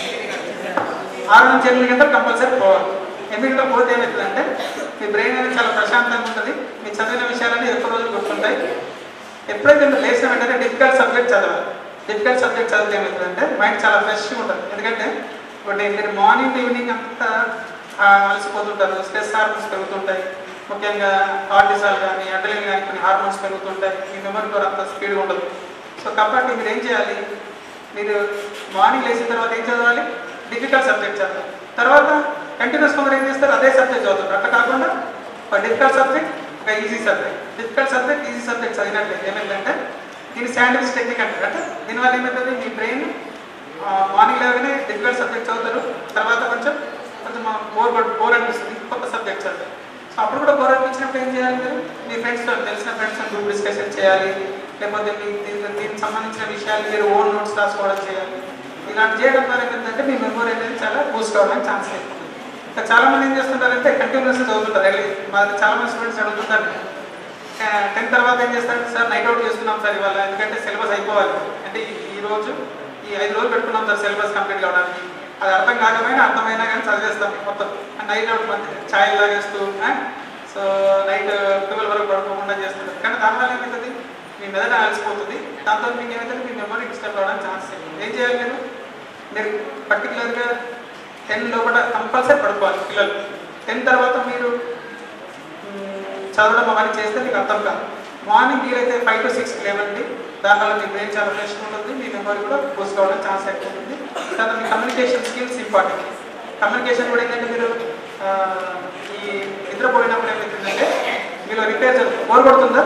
ఆరు నుంచి ఎనిమిది గంటలు కంపల్సరీ పోవాలి ఎనిమిది గంటలు పోతే ఏమవుతుందంటే మీ బ్రెయిన్ అనేది చాలా ప్రశాంతంగా ఉంటుంది మీ చదివిన విషయాలన్నీ ఎక్కువ రోజులు గుర్తుంటాయి ఎప్పుడైతే మీరు లేచిన వెంటనే డిఫికల్ట్ సబ్జెక్ట్ చదవాలి డిఫికల్ట్ సబ్జెక్ట్ చదివితే ఏమవుతుందంటే మైండ్ చాలా ఫ్రెష్గా ఉంటుంది ఎందుకంటే ఇప్పుడు మీరు మార్నింగ్ ఈవినింగ్ అంతా ఆ, అలసిపోతుంటారు స్ట్రెస్ హార్మోన్స్ పెరుగుతుంటాయి ముఖ్యంగా కార్టిసాల్ కానీ అడ్రలిన్ కానీ కొన్ని హార్మోన్స్ పెరుగుతుంటాయి మీ మెమరీ కూడా అంత స్పీడ్గా ఉండదు సో కాబట్టి మీరు ఏం చేయాలి మీరు మార్నింగ్ లేచిన తర్వాత ఏం చదవాలి డిఫికల్ట్ సబ్జెక్ట్ చదవాలి తర్వాత కంటిన్యూస్ కొందరు ఏం చేస్తారు అదే సబ్జెక్ట్ చదువుతారు అట్లా కాకుండా ఒక డిఫికల్ట్ సబ్జెక్ట్ ఒక easy subject difficult subject easy subject చదివినట్లయితే ఏమైందంటే దీన్ని శాండ్విచ్ టెక్నిక్ అంటారు అంటే దీనివల్ల ఏమవుతుంది మీ బ్రెయిన్ మార్నింగ్ లేవగానే డిఫికల్ట్ సబ్జెక్ట్ చదువుతారు తర్వాత కొంచెం కొంచెం బోర్ బోర్ అనిపిస్తుంది కొత్త సబ్జెక్ట్ చదువుతారు సో అప్పుడు కూడా బోర్ అనిపించినప్పుడు ఏం చేయాలి మీరు మీ ఫ్రెండ్స్తో తెలిసిన ఫ్రెండ్స్తో గ్రూప్ డిస్కషన్ చేయాలి లేకపోతే మీ దీనికి దీనికి సంబంధించిన విషయాలు మీరు ఓన్ నోట్స్ రాసుకోవడం చేయాలి ఇలాంటి చేయడం ద్వారా ఏంటంటే మీ మెమరీ అనేది చాలా బూస్ట్ అవ్వడానికి ఛాన్స్ ఎక్కువ ఉంది ఇంకా చాలా మంది ఏం చేస్తుంటారంటే కంటిన్యూస్ చదువుతుంటారు వెళ్ళి మాది చాలా మంది స్టూడెంట్స్ అడుగుతుంటారు టెన్త్ తర్వాత ఏం చేస్తారు సార్ నైట్ అవుట్ చేస్తున్నాం సార్ ఇవాళ ఎందుకంటే సిలబస్ అయిపోవాలి అంటే ఈ- ఈ రోజు ఈ ఐదు రోజులు పెట్టుకున్నాం సార్ సిలబస్ కంప్లీట్ కావడానికి అది అర్థం కాకపోయినా అర్థమైనా కానీ చదివేస్తాం మొత్తం నైట్ అవుట్ మంచి ఛాయ్ తాగేస్తూ సో నైట్ ట్వెల్వ్ వరకు పడుకోకుండా చేస్తుంటారు కానీ దానివల్ల ఏమవుతుంది మీ మెదడు అలసిపోతుంది దాంతో మీకు ఏమైతే మీ మెమరీ డిస్టర్బ్ అవ్వడానికి ఛాన్స్ ఏం చేయాలి మీరు మీరు పర్టికులర్గా టెన్ లోపల కంపల్సరీ పడుకోవాలి పిల్లలు టెన్ తర్వాత మీరు మ్, చదవడం అవన్నీ చేస్తే మీకు అర్థం కాదు మార్నింగ్ వీలైతే ఫైవ్ టు సిక్స్ లేవండి దానివల్ల మీ బ్రెయిన్ చాలా ఫ్రెష్ ఉంటుంది మీ మెమరీ కూడా బూస్ట్ కావడానికి ఛాన్స్ ఎక్కువ ఉంటుంది తర్వాత మీ కమ్యూనికేషన్ స్కిల్స్ ఇంపార్టెంట్ కమ్యూనికేషన్ కూడా ఏంటంటే మీరు ఆ, ఈ నిద్రపోయినప్పుడు ఏమవుతుందంటే మీలో రిపేర్ జరుగుతుంది బోర్ కొడుతుందా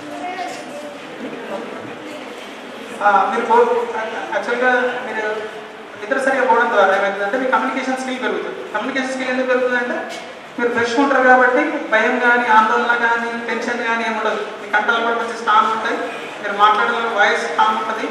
ఆ, మీరు బోర్ యాక్చువల్గా మీరు నిద్ర సరిగా పోవడం ద్వారా ఏమవుతుందంటే మీ కమ్యూనికేషన్ స్కిల్ పెరుగుతుంది కమ్యూనికేషన్ స్కిల్ ఎందుకు పెరుగుతుందంటే మీరు ఫ్రెష్ ఉంటారు కాబట్టి భయం కానీ ఆందోళన కానీ టెన్షన్ కానీ ఏమి ఉండదు మీ కంట్రోల్ కూడా మంచి స్ట్రాంగ్ ఉంటాయి మీరు మాట్లాడడంలో వాయిస్ స్ట్రాంగ్ ఉంటుంది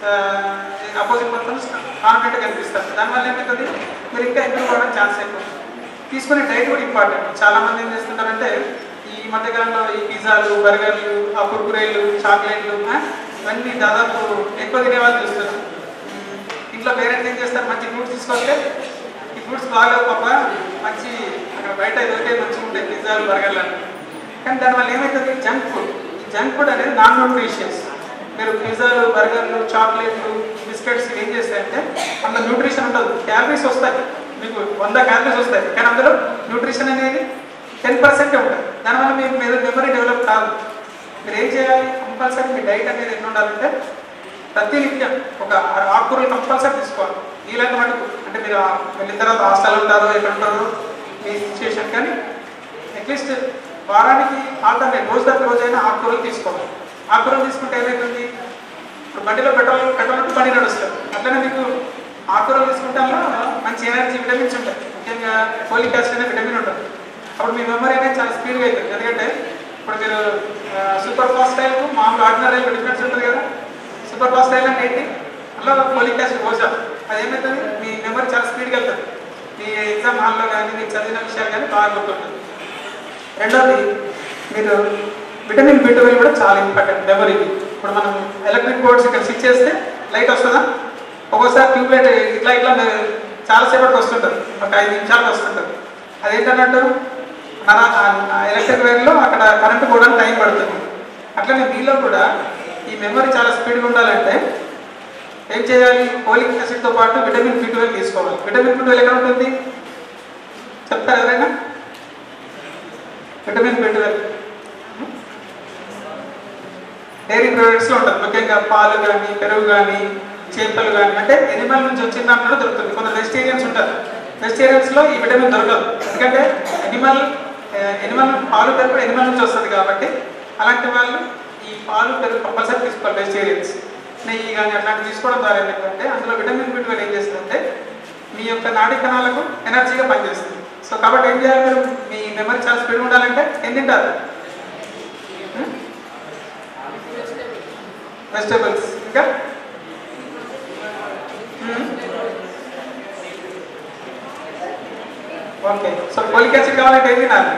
అపోజిట్ మొత్తం కాన్ఫిడెంట్గా కనిపిస్తారు దానివల్ల ఏమవుతుంది మీరు ఇంకా ఇంప్రూవ్ అవ్వడానికి ఛాన్స్ ఎక్కువ ఉంటుంది. తీసుకునే డైట్ కూడా ఇంపార్టెంట్ చాలా మంది ఏం చేస్తుంటారంటే ఈ మధ్యకాలంలో ఈ పిజ్జాలు బర్గర్లు ఆ కుర్కురేలు చాక్లెట్లు ఆ, ఇవన్నీ దాదాపు ఎక్కువ తినే వాళ్ళు చూస్తున్నారు ఉమ్, ఇంట్లో పేరెంట్స్ ఏం చేస్తారు మంచి ఫ్రూట్స్ తీసుకొస్తే ఈ ఫ్రూట్స్ బాగా పాప మంచి అక్కడ బయట దొరికే మంచిగా ఉంటాయి పిజ్జాలు బర్గర్లు అని కానీ దానివల్ల ఏమవుతుంది జంక్ ఫుడ్ ఈ జంక్ ఫుడ్ అనేది నాన్ న్యూట్రిషియస్ మీరు పిజ్జాలు బర్గర్లు చాక్లెట్లు బిస్కెట్స్ ఏం చేస్తాయంటే అందులో న్యూట్రిషన్ ఉండదు క్యాలరీస్ వస్తాయి మీకు వంద క్యాలరీస్ వస్తాయి కానీ అందులో న్యూట్రిషన్ అనేది టెన్ పర్సెంటే ఉంటుంది దానివల్ల మీ మీద మెమరీ డెవలప్ కాదు మీరు ఏం చేయాలి కంపల్సరీ మీ డైట్ అనేది ఎన్ని ఉండాలంటే ప్రతి నిత్యం ఒక ఆరు ఆకుకూరలు కంపల్సరీ తీసుకోవాలి వీలైన మటుకు అంటే మీరు ఆ- వెళ్ళిన తర్వాత హాస్టల్ ఉంటారో ఎక్కడ ఉంటారో మీ సిచ్యువేషన్ కానీ అట్లీస్ట్ వారానికి ఆల్టర్నేట్ రోజు తప్ప రోజైనా ఆకుకూరలు తీసుకోవాలి ఆకుకూరలు తీసుకుంటే ఏమవుతుంది ఇప్పుడు బండిలో పెట్రోల్ పెట్రోల్ ఉంటే బండి నడుస్తుంది అట్లనే మీకు ఆకుకూరలు తీసుకుంటే అందులో మంచి ఎనర్జీ విటమిన్స్ ఉంటాయి ముఖ్యంగా ఫోలిక్ యాసిడ్ అనే విటమిన్ ఉంటుంది అప్పుడు మీ మెమరీ అనేది చాలా స్పీడ్గా అవుతుంది ఎందుకంటే ఇప్పుడు మీరు సూపర్ ఫాస్ట్ రైల్ మామూలు ఆర్డినరీ రైల్ డిఫరెన్స్ ఉంటుంది కదా సూపర్ ఫాస్ట్ రైల్ అంటే ఏంటి అందులో ఫోలిక్ యాసిడ్ పోసాం అది ఏమవుతుంది మీ మెమరీ చాలా స్పీడ్గా వెళ్తుంది మీ ఎగ్జామ్ హాల్లో కానీ మీకు చదివిన విషయాలు కానీ బాగా గుర్తుంటుంది రెండోది మీరు విటమిన్ బి ట్వెల్వ్ కూడా చాలా ఇంపార్టెంట్ మెమరీకి ఇప్పుడు మనం ఎలక్ట్రిక్ బోర్డ్స్ ఇక్కడ స్విచ్ చేస్తే లైట్ వస్తుందా ఒక్కోసారి ట్యూబ్ లైట్ ఇట్లా ఇట్లా చాలాసేపటికి వస్తుంటుంది ఒక ఐదు నిమిషాలకు వస్తుంటుంది అదేంటన్నట్టు మన ఎలక్ట్రిక్ వైర్లో అక్కడ కరెంట్ కూడా టైం పడుతుంది అట్లనే మీలో కూడా ఈ మెమరీ చాలా స్పీడ్గా ఉండాలంటే ఏం చేయాలి ఫోలిక్ యాసిడ్తో పాటు విటమిన్ బి ట్వెల్వ్ తీసుకోవాలి విటమిన్ బి ట్వెల్వ్ ఎక్కడ ఉంటుంది చెప్తారు ఎవరైనా విటమిన్ బి ట్వెల్వ్ డైరీ ప్రొడక్ట్స్లో ఉంటుంది ముఖ్యంగా పాలు కానీ పెరుగు కానీ చేపలు కానీ అంటే ఎనిమల్ నుంచి వచ్చిన దాంట్లో దొరుకుతుంది కొంత వెజిటేరియన్స్ ఉంటారు వెజిటేరియన్స్లో ఈ విటమిన్ దొరకదు ఎందుకంటే ఎనిమల్ ఎనిమల్ పాలు పెరుగు ఎనిమల్ నుంచి వస్తుంది కాబట్టి అలాంటి వాళ్ళు ఈ పాలు పెరుగు కంపల్సరీ తీసుకోవాలి వెజిటేరియన్స్ నెయ్యి కానీ అట్లాంటివి తీసుకోవడం ద్వారా ఏంటంటే అందులో విటమిన్ బి ట్వెల్వ్ ఏం చేస్తుందంటే మీ యొక్క నాడీ కణాలకు ఎనర్జీగా పనిచేస్తుంది సో కాబట్టి ఏం చేయాలి మీరు మీ మెమరీ చాలా స్పీడ్ ఉండాలంటే ఏం తింటారు వెజిటేబుల్స్ ఇంకా ఓకే సో ఫోలిక్ యాసిడ్ కావాలంటే ఏం తినాలి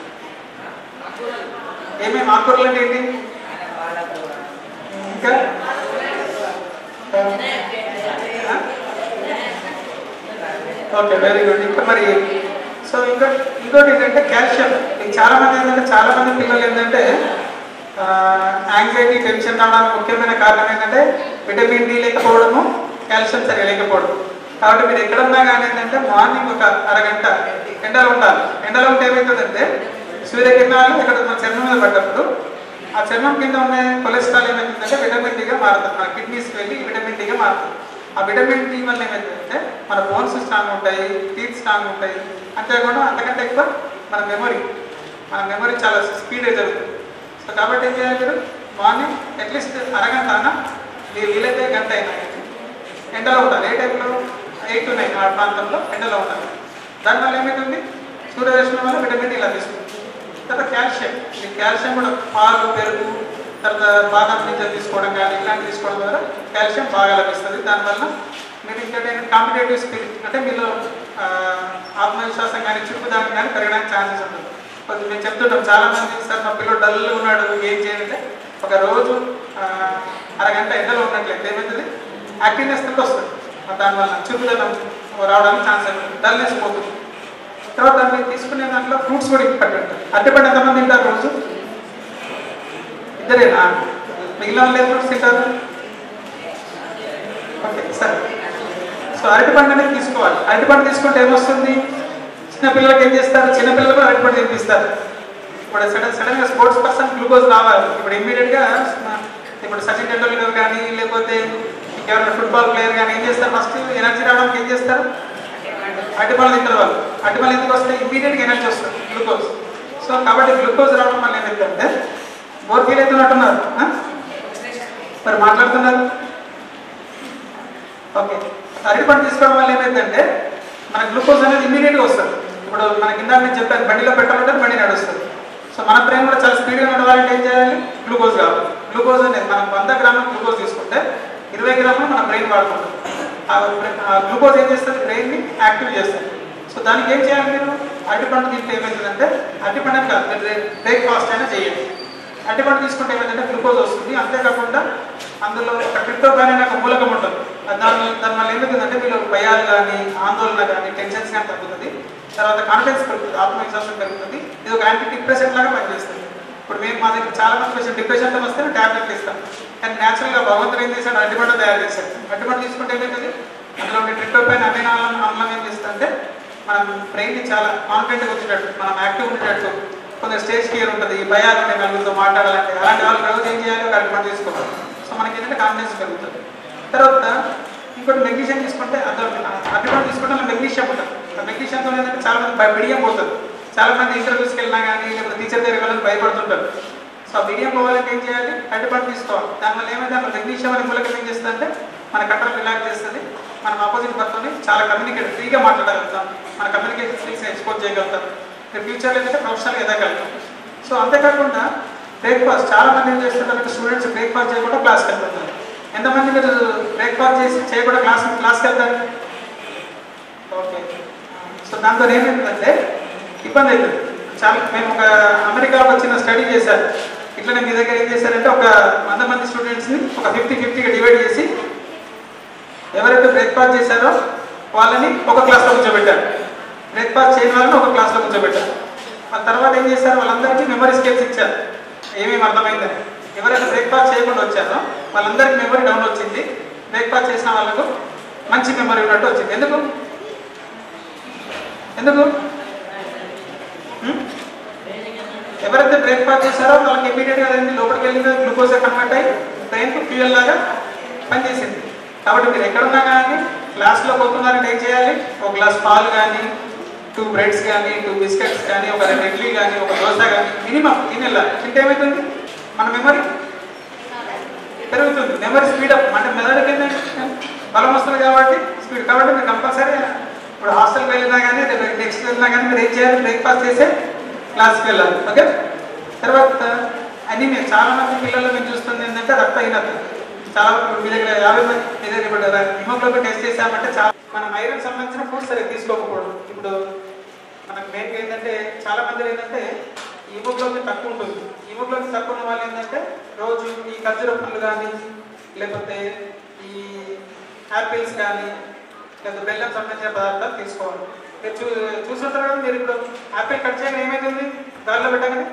ఏమేమి ఆకుకూరలు అంటే ఏంటి ఇంకా ఓకే వెరీ గుడ్ ఇంకా మరి సో ఇంకా ఇంకోటి ఏంటంటే కాల్షియం మీకు చాలా మంది ఏంటంటే చాలా మంది పిల్లలు ఏంటంటే యాంగ్జైటీ టెన్షన్ రావడానికి ముఖ్యమైన కారణం ఏంటంటే విటమిన్ డి లేకపోవడము కాల్షియం సరిగా లేకపోవడం కాబట్టి మీరు ఎక్కడున్నా కానీ ఏంటంటే మార్నింగ్ ఒక అరగంట ఎండలో ఉండాలి ఎండలో ఉంటే ఏమవుతుందంటే సూర్యకిరణాలు ఇక్కడ మన చర్మం మీద పడ్డప్పుడు ఆ చర్మం కింద ఉన్న కొలెస్ట్రాల్ ఏమవుతుందంటే విటమిన్ డిగా మారుతుంది మన కిడ్నీస్కి వెళ్ళి విటమిన్ డిగా మారుతుంది ఆ విటమిన్ డి వల్ల ఏమవుతుందంటే మన బోన్స్ స్ట్రాంగ్ ఉంటాయి టీత్ స్ట్రాంగ్ ఉంటాయి అంతేకాకుండా అంతకంటే ఎక్కువ మన మెమరీ మన మెమరీ చాలా స్పీడ్గా జరుగుతుంది సో కాబట్టి ఏం చేయాలి మీరు మార్నింగ్ అట్లీస్ట్ అరగంట అన్న మీరు వీలైతే గంట అయినా ఎండలో ఉండాలి ఏ టైంలో ఎయిట్ టు నైన్ ఆ ప్రాంతంలో ఎండలో ఉండాలి దానివల్ల ఏమవుతుంది సూర్యరశ్మి వల్ల విటమిన్ డి లభిస్తుంది తర్వాత కాల్షియం ఈ కాల్షియం కూడా పాలు పెరుగు తర్వాత బాదం గింజలు తీసుకోవడం కానీ ఇలాంటివి తీసుకోవడం ద్వారా కాల్షియం బాగా లభిస్తుంది దానివల్ల మీరు ఇంకా కాంపిటేటివ్ స్పిరిట్ అంటే మీలో ఆ, ఆత్మవిశ్వాసం కానీ చురుకుదనం కానీ పెరగడానికి ఛాన్సెస్ ఉంటుంది కొద్ది మేము చెప్తుంటాం చాలా మంది సార్ మా పిల్లలు డల్ ఉన్నాడు ఏం చేయాలంటే ఒక రోజు ఆ, అరగంట ఎండలో ఉన్నట్లయితే ఏమవుతుంది యాక్టివ్నెస్ కింద వస్తుంది ఆ దానివల్ల చురుకుదనం రావడానికి ఛాన్స్ ఉంటుంది డల్నెస్ పోతుంది తర్వాత మీరు తీసుకునే దాంట్లో ఫ్రూట్స్ కూడా ఇంపార్టెంట్ అరటిపండు ఎంతమంది తింటారు రోజు ఇద్దరేనా మిగిలిన వాళ్ళు ఏ ఫ్రూట్స్ తింటారు ఓకే సరే సో అరటి పండు అనేది తీసుకోవాలి అరటి పండు తీసుకుంటే ఏమొస్తుంది చిన్న పిల్లలకి ఏం చేస్తారు చిన్న పిల్లలకు అరటి పండు తినిపిస్తారు ఇప్పుడు సడన్ సడన్ గా స్పోర్ట్స్ పర్సన్ గ్లూకోజ్ రావాలి ఇప్పుడు ఇమ్మీడియట్ గా ఇప్పుడు సచిన్ టెండూల్కర్ కానీ లేకపోతే ఇంకెవరైనా ఫుట్బాల్ ప్లేయర్ కానీ ఏం చేస్తారు ఫస్ట్ ఎనర్జీ రావడానికి ఏం చేస్తారు అరటిపళ్ళు తింటారు వాళ్ళు అరటిపళ్ళు ఎందుకు వస్తే ఇమ్మీడియట్గా ఎనర్జీ వస్తుంది గ్లూకోజ్ సో కాబట్టి గ్లూకోజ్ రావడం వల్ల ఏమైందంటే బోర్ ఫీల్ అవుతున్నట్టున్నారు ఆ? మరి మాట్లాడుతున్నారు ఓకే అరటి పండు తీసుకోవడం వల్ల ఏమైందంటే మన గ్లూకోజ్ అనేది ఇమీడియట్గా వస్తుంది ఇప్పుడు మనకి ఇందాక నేను చెప్పాను బండిలో పెట్టాలంటే బండి నడుస్తుంది సో మన బ్రెయిన్ కూడా చాలా స్పీడ్గా నడవాలంటే ఏం చేయాలి గ్లూకోజ్ కావాలి గ్లూకోజ్ అనేది మనం వంద గ్రాముల గ్లూకోజ్ తీసుకుంటే ఇరవై గ్రాములు మన బ్రెయిన్ వాడుకుంటుంది ఆ బ్రె- ఆ గ్లూకోజ్ ఏం చేస్తుంది బ్రెయిన్ని యాక్టివ్ చేస్తుంది సో దానికి ఏం చేయాలి మీరు అరటిపండు తింటే ఏమవుతుందంటే అరటిపండు అని కాదు మీరు బ్రేక్ఫాస్ట్ అయినా చేయండి అరటిపండు తీసుకుంటే ఏమైందంటే గ్లూకోజ్ వస్తుంది అంతేకాకుండా అందులో ఒక ట్రిప్టోఫాన్ అనే ఒక మూలకం ఉంటుంది అది దాని దాని వల్ల ఏమవుతుందంటే మీరు భయాలు కానీ ఆందోళన కానీ టెన్షన్స్ కానీ తగ్గుతుంది తర్వాత కాన్ఫిడెన్స్ పెరుగుతుంది ఆత్మవిశ్వాసం పెరుగుతుంది ఇది ఒక యాంటీ డిప్రెషన్ లాగా పనిచేస్తుంది ఇప్పుడు మేము మా దగ్గర చాలా మంది పేషెంట్ డిప్రెషన్తో వస్తే టాబ్లెట్లు ఇస్తాం కానీ న్యాచురల్గా భగవంతుడు ఏం చేశాడు అరటిపండు తయారు చేశాడు అరటిపండు తీసుకుంటే ఏమవుతుంది అందులో ఉండే ట్రిప్టోఫాన్ అమినో ఆమ్లం ఆమ్లం ఏం చేస్తుందంటే మనం బ్రెయిన్ చాలా కాన్ఫిడెంట్గా వచ్చేటట్టు మనం యాక్టివ్ ఉండేటట్టు కొంచెం స్టేజ్ ఫియర్ ఉంటుంది భయాలు ఉండే నలుగురితో మాట్లాడాలంటే అలాంటి వాళ్ళు రోజు ఏం చేయాలి ఒక అరటిపండు తీసుకోవాలి సో మనకి ఏంటంటే కాన్ఫిడెన్స్ పెరుగుతుంది తర్వాత ఇంకోటి మెగ్నీషియం తీసుకుంటే అందులో అరటిపండు తీసుకుంటే అందులో మెగ్నీషియం ఉంటుంది ఆ మెగ్నీషియంతో ఏంటంటే చాలా మంది భయ- బిడియం పోతుంది చాలా మంది ఇంటర్వ్యూస్కి వెళ్ళినా కానీ లేకపోతే టీచర్ దగ్గర వెళ్ళని భయపడుతుంటారు సో ఆ బిడియం పోవాలంటే ఏం చేయాలి అరటిపండు తీసుకోవాలి దానివల్ల ఏమైతే అందులో మెగ్నీషియం అనే మూలకం ఏం చేస్తుందంటే మన కట్టలు రిలాక్స్ చేస్తుంది మనం ఆపోజిట్ పర్సన్ చాలా కమ్యూనికేట్ ఫ్రీగా మాట్లాడగలుగుతాం మన కమ్యూనికేషన్ స్కిల్స్ ఎక్స్పోజ్ చేయగలుగుతాం ఫ్యూచర్లో ఏంటంటే ప్రొఫెషనల్గా ఎదగలుగుతాం సో అంతేకాకుండా బ్రేక్ఫాస్ట్ చాలా మంది ఏం చేస్తుంటారు స్టూడెంట్స్ బ్రేక్ఫాస్ట్ చేయకుండా క్లాస్కి వెళ్తుంటారు ఎంతమంది మీరు బ్రేక్ఫాస్ట్ చేసి చేయకుండా క్లాస్ క్లాస్కి వెళ్తారు ఓకే సో దాంతో ఏమైందంటే ఇబ్బంది అవుతుంది చాలా మేము ఒక అమెరికాలో వచ్చిన స్టడీ చేశారు ఇట్లనే మీ దగ్గర ఏం చేశారంటే ఒక వంద మంది స్టూడెంట్స్ని ఒక ఫిఫ్టీ ఫిఫ్టీగా డివైడ్ చేసి ఎవరైతే బ్రేక్ఫాస్ట్ చేశారో వాళ్ళని ఒక క్లాస్లో కూర్చోబెట్టారు బ్రేక్ఫాస్ట్ చేయని వాళ్ళని ఒక క్లాస్లో కూర్చోబెట్టారు ఆ తర్వాత ఏం చేశారు వాళ్ళందరికీ మెమరీ స్కేల్స్ ఇచ్చారు ఏమేమి అర్థమైందని ఎవరైతే బ్రేక్ఫాస్ట్ చేయకుండా వచ్చారో వాళ్ళందరికీ మెమరీ డౌన్ వచ్చింది బ్రేక్ఫాస్ట్ చేసిన వాళ్ళకు మంచి మెమరీ ఉన్నట్టు వచ్చింది ఎందుకు ఎందుకు హ్మ్? ఎవరైతే బ్రేక్ఫాస్ట్ చేశారో వాళ్ళకి ఇమీడియట్గా అదేంటి లోపలికి వెళ్ళిన గ్లూకోజ్ కన్వర్ట్ అయ్యి బ్రెయిన్కి ఫ్యూయల్ లాగా పనిచేసింది కాబట్టి మీరు ఎక్కడున్నా కానీ క్లాస్లో పోతున్నారంటే ఏం చేయాలి ఒక గ్లాస్ పాలు కానీ టూ బ్రెడ్స్ కానీ టూ బిస్కెట్స్ కానీ ఒక రెండు ఇడ్లీ కానీ ఒక దోశ కానీ మినిమం తినేళ్ళాలి తింటే ఏమవుతుంది మన మెమరీ పెరుగుతుంది మెమరీ స్పీడ్ అప్ అంటే మెదడుకి ఏంటంటే బలం వస్తుంది కాబట్టి స్పీడ్ కాబట్టి మీరు కంపల్సరీ ఇప్పుడు హాస్టల్కి వెళ్ళినా కానీ నెక్స్ట్ వెళ్ళినా కానీ మీరు ఏం చేయాలి బ్రేక్ఫాస్ట్ చేసే క్లాస్కి వెళ్ళాలి ఓకే తర్వాత అన్ని నేను చాలా మంది పిల్లల్లో మేము చూస్తుంది ఏంటంటే రక్తహీనత చాలా ఇప్పుడు మీ దగ్గర యాభై మంది మీ దగ్గర ఇప్పుడు హిమోగ్లోబిన్ టెస్ట్ చేసామంటే చాలా మనం ఐరన్ సంబంధించిన ఫుడ్స్ సరిగ్గా తీసుకోకపోవడం ఇప్పుడు మనకు మెయిన్గా ఏంటంటే చాలా మంది ఏంటంటే హిమోగ్లోబిన్ తక్కువ ఉంటుంది హిమోగ్లోబిన్ తక్కువ ఉన్న వాళ్ళు ఏంటంటే రోజు ఈ ఖర్జూర పండ్లు కానీ లేకపోతే ఈ యాపిల్స్ కానీ లేదా బెల్లం సంబంధించిన పదార్థాలు తీసుకోవాలి మీరు చూ చూస్తుంటారు కదా మీరు ఇప్పుడు యాపిల్ కట్ చేయగానే ఏమైతుంది గాల్లో పెట్టగానే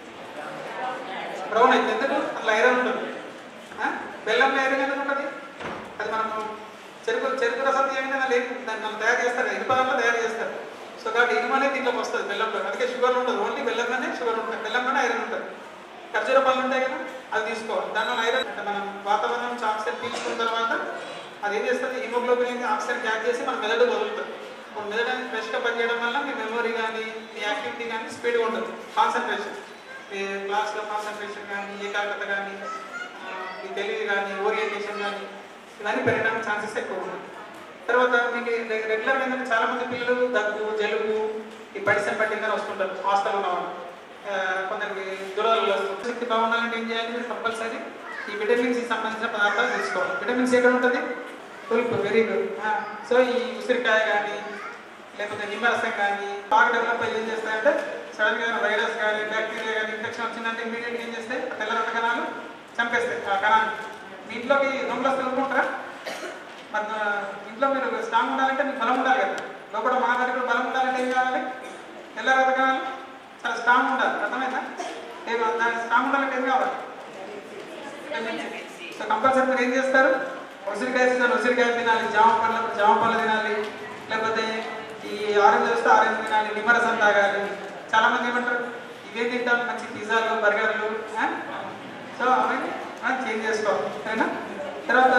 బ్రౌన్ అయితే ఎందుకు అందులో ఐరన్ ఉంటుంది ఆ? బెల్లంలో ఐరన్ ఎందుకు ఉంటుంది అది మనం చెరుకు చెరుకు రసం తీయగానే లేదు దాన్ని మనం తయారు చేస్తారు ఇనుపదంలో తయారు చేస్తారు సో కాబట్టి ఇనుము అనేది దీంట్లోకి వస్తుంది బెల్లంలో అందుకే షుగర్ ఉంటుంది ఓన్లీ బెల్లంలోనే షుగర్ ఉంటుంది బెల్లంలోనే ఐరన్ ఉంటుంది ఖర్జూర పళ్ళు ఉంటాయి కదా అది తీసుకోవాలి దానివల్ల ఐరన్ అంటే మనం వాతావరణం నుంచి ఆక్సిజన్ పీల్చుకున్న తర్వాత అది ఏం చేస్తుంది హిమోగ్లోబిన్ అనేది ఆక్సిజన్ క్యాచ్ చేసి మన మెదడు వదులుతుంది ఇప్పుడు మెదడు అనేది ఫ్రెష్గా పనిచేయడం వల్ల మీ మెమరీ కానీ మీ యాక్టివిటీ కానీ స్పీడ్గా ఉంటుంది కాన్సన్ట్రేషన్ మీ క్లాస్లో కాన్సన్ట్రేషన్ కానీ ఏకాగ్రత కానీ ఆ, మీ తెలివి కానీ ఓరియంటేషన్ కానీ ఇవన్నీ పెరగడానికి ఛాన్సెస్ ఎక్కువ ఉన్నాయి తర్వాత మీకు రెగ్యులర్ ఏంటంటే చాలా మంది పిల్లలు దగ్గు జలుబు ఈ పడిసం పట్టిందని వస్తుంటారు హాస్టల్ ఉన్న వాళ్ళు ఆ, కొందరికి దురదలు వస్తుంది శక్తి బాగుండాలంటే ఏం చేయాలి మీరు కంపల్సరీ ఈ విటమిన్ సి సంబంధించిన పదార్థాలు తీసుకోవాలి విటమిన్ సి ఎక్కడ ఉంటుంది తులుపు వెరీ గుడ్ సో ఈ ఉసిరికాయ కానీ లేకపోతే నిమ్మరసం కానీ బాగా డెవలప్ అయ్యి ఏం చేస్తాయంటే సడన్గా వైరస్ కానీ బ్యాక్టీరియా కానీ ఇన్ఫెక్షన్ వచ్చిందంటే ఇమీడియట్గా ఏం చేస్తాయి ఆ తెల్ల రక్త కణాలు చంపేస్తాయి ఆ కణాన్ని మీ ఇంట్లోకి రూమ్లో తిరుగుకుంటారా మరి ఆ, ఇంట్లో మీరు స్ట్రాంగ్ ఉండాలంటే మీకు బలం ఉండాలి కదా లోపల మన దగ్గర బలం ఉండాలంటే ఏం కావాలి తెల్ల రక్త కణాలు చాలా స్ట్రాంగ్ ఉండాలి అర్థమైందా ఏం దాని స్ట్రాంగ్ ఉండాలంటే ఏం కావాలి సో కంపల్సరీ మీరు ఏం చేస్తారు ఉసిరికాయ సీజన్ ఉసిరికాయ తినాలి జామ పండ్లు జామ పళ్ళు తినాలి లేకపోతే ఈ ఆరెంజ్ వస్తే ఆరెంజ్ తినాలి నిమ్మరసం తాగాలి చాలా మంది ఏమంటారు ఇవే తింటాం మంచి పిజ్జాలు బర్గర్లు ఆ? సో అవన్నీ మనం చేంజ్ చేసుకోవాలి సరేనా తర్వాత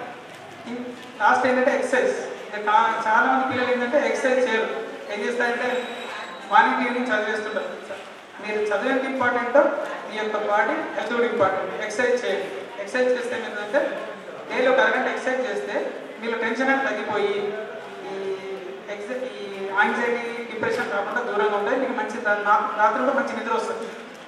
లాస్ట్ ఏంటంటే ఎక్సర్సైజ్ ఇంకా కా- చాలా మంది పిల్లలు ఏంటంటే ఎక్సర్సైజ్ చేయరు ఏం చేస్తారంటే మార్నింగ్ ఈవినింగ్ చదివేస్తుంటారు మీరు చదివేంత ఇంపార్టెంట్ మీ యొక్క బాడీ హెల్త్ కూడా ఇంపార్టెంట్ ఎక్సర్సైజ్ చేయండి ఎక్సర్సైజ్ చేస్తే ఏంటంటే డైలీ ఒక అరగంట ఎక్సర్సైజ్ చేస్తే మీరు టెన్షన్ అనేది తగ్గిపోయి ఈ ఎక్స ఈ యాంగ్జైటీ డిప్రెషన్ కాకుండా దూరంగా ఉంటాయి మీకు మంచి రా- రా- రాత్రి కూడా మంచి నిద్ర వస్తుంది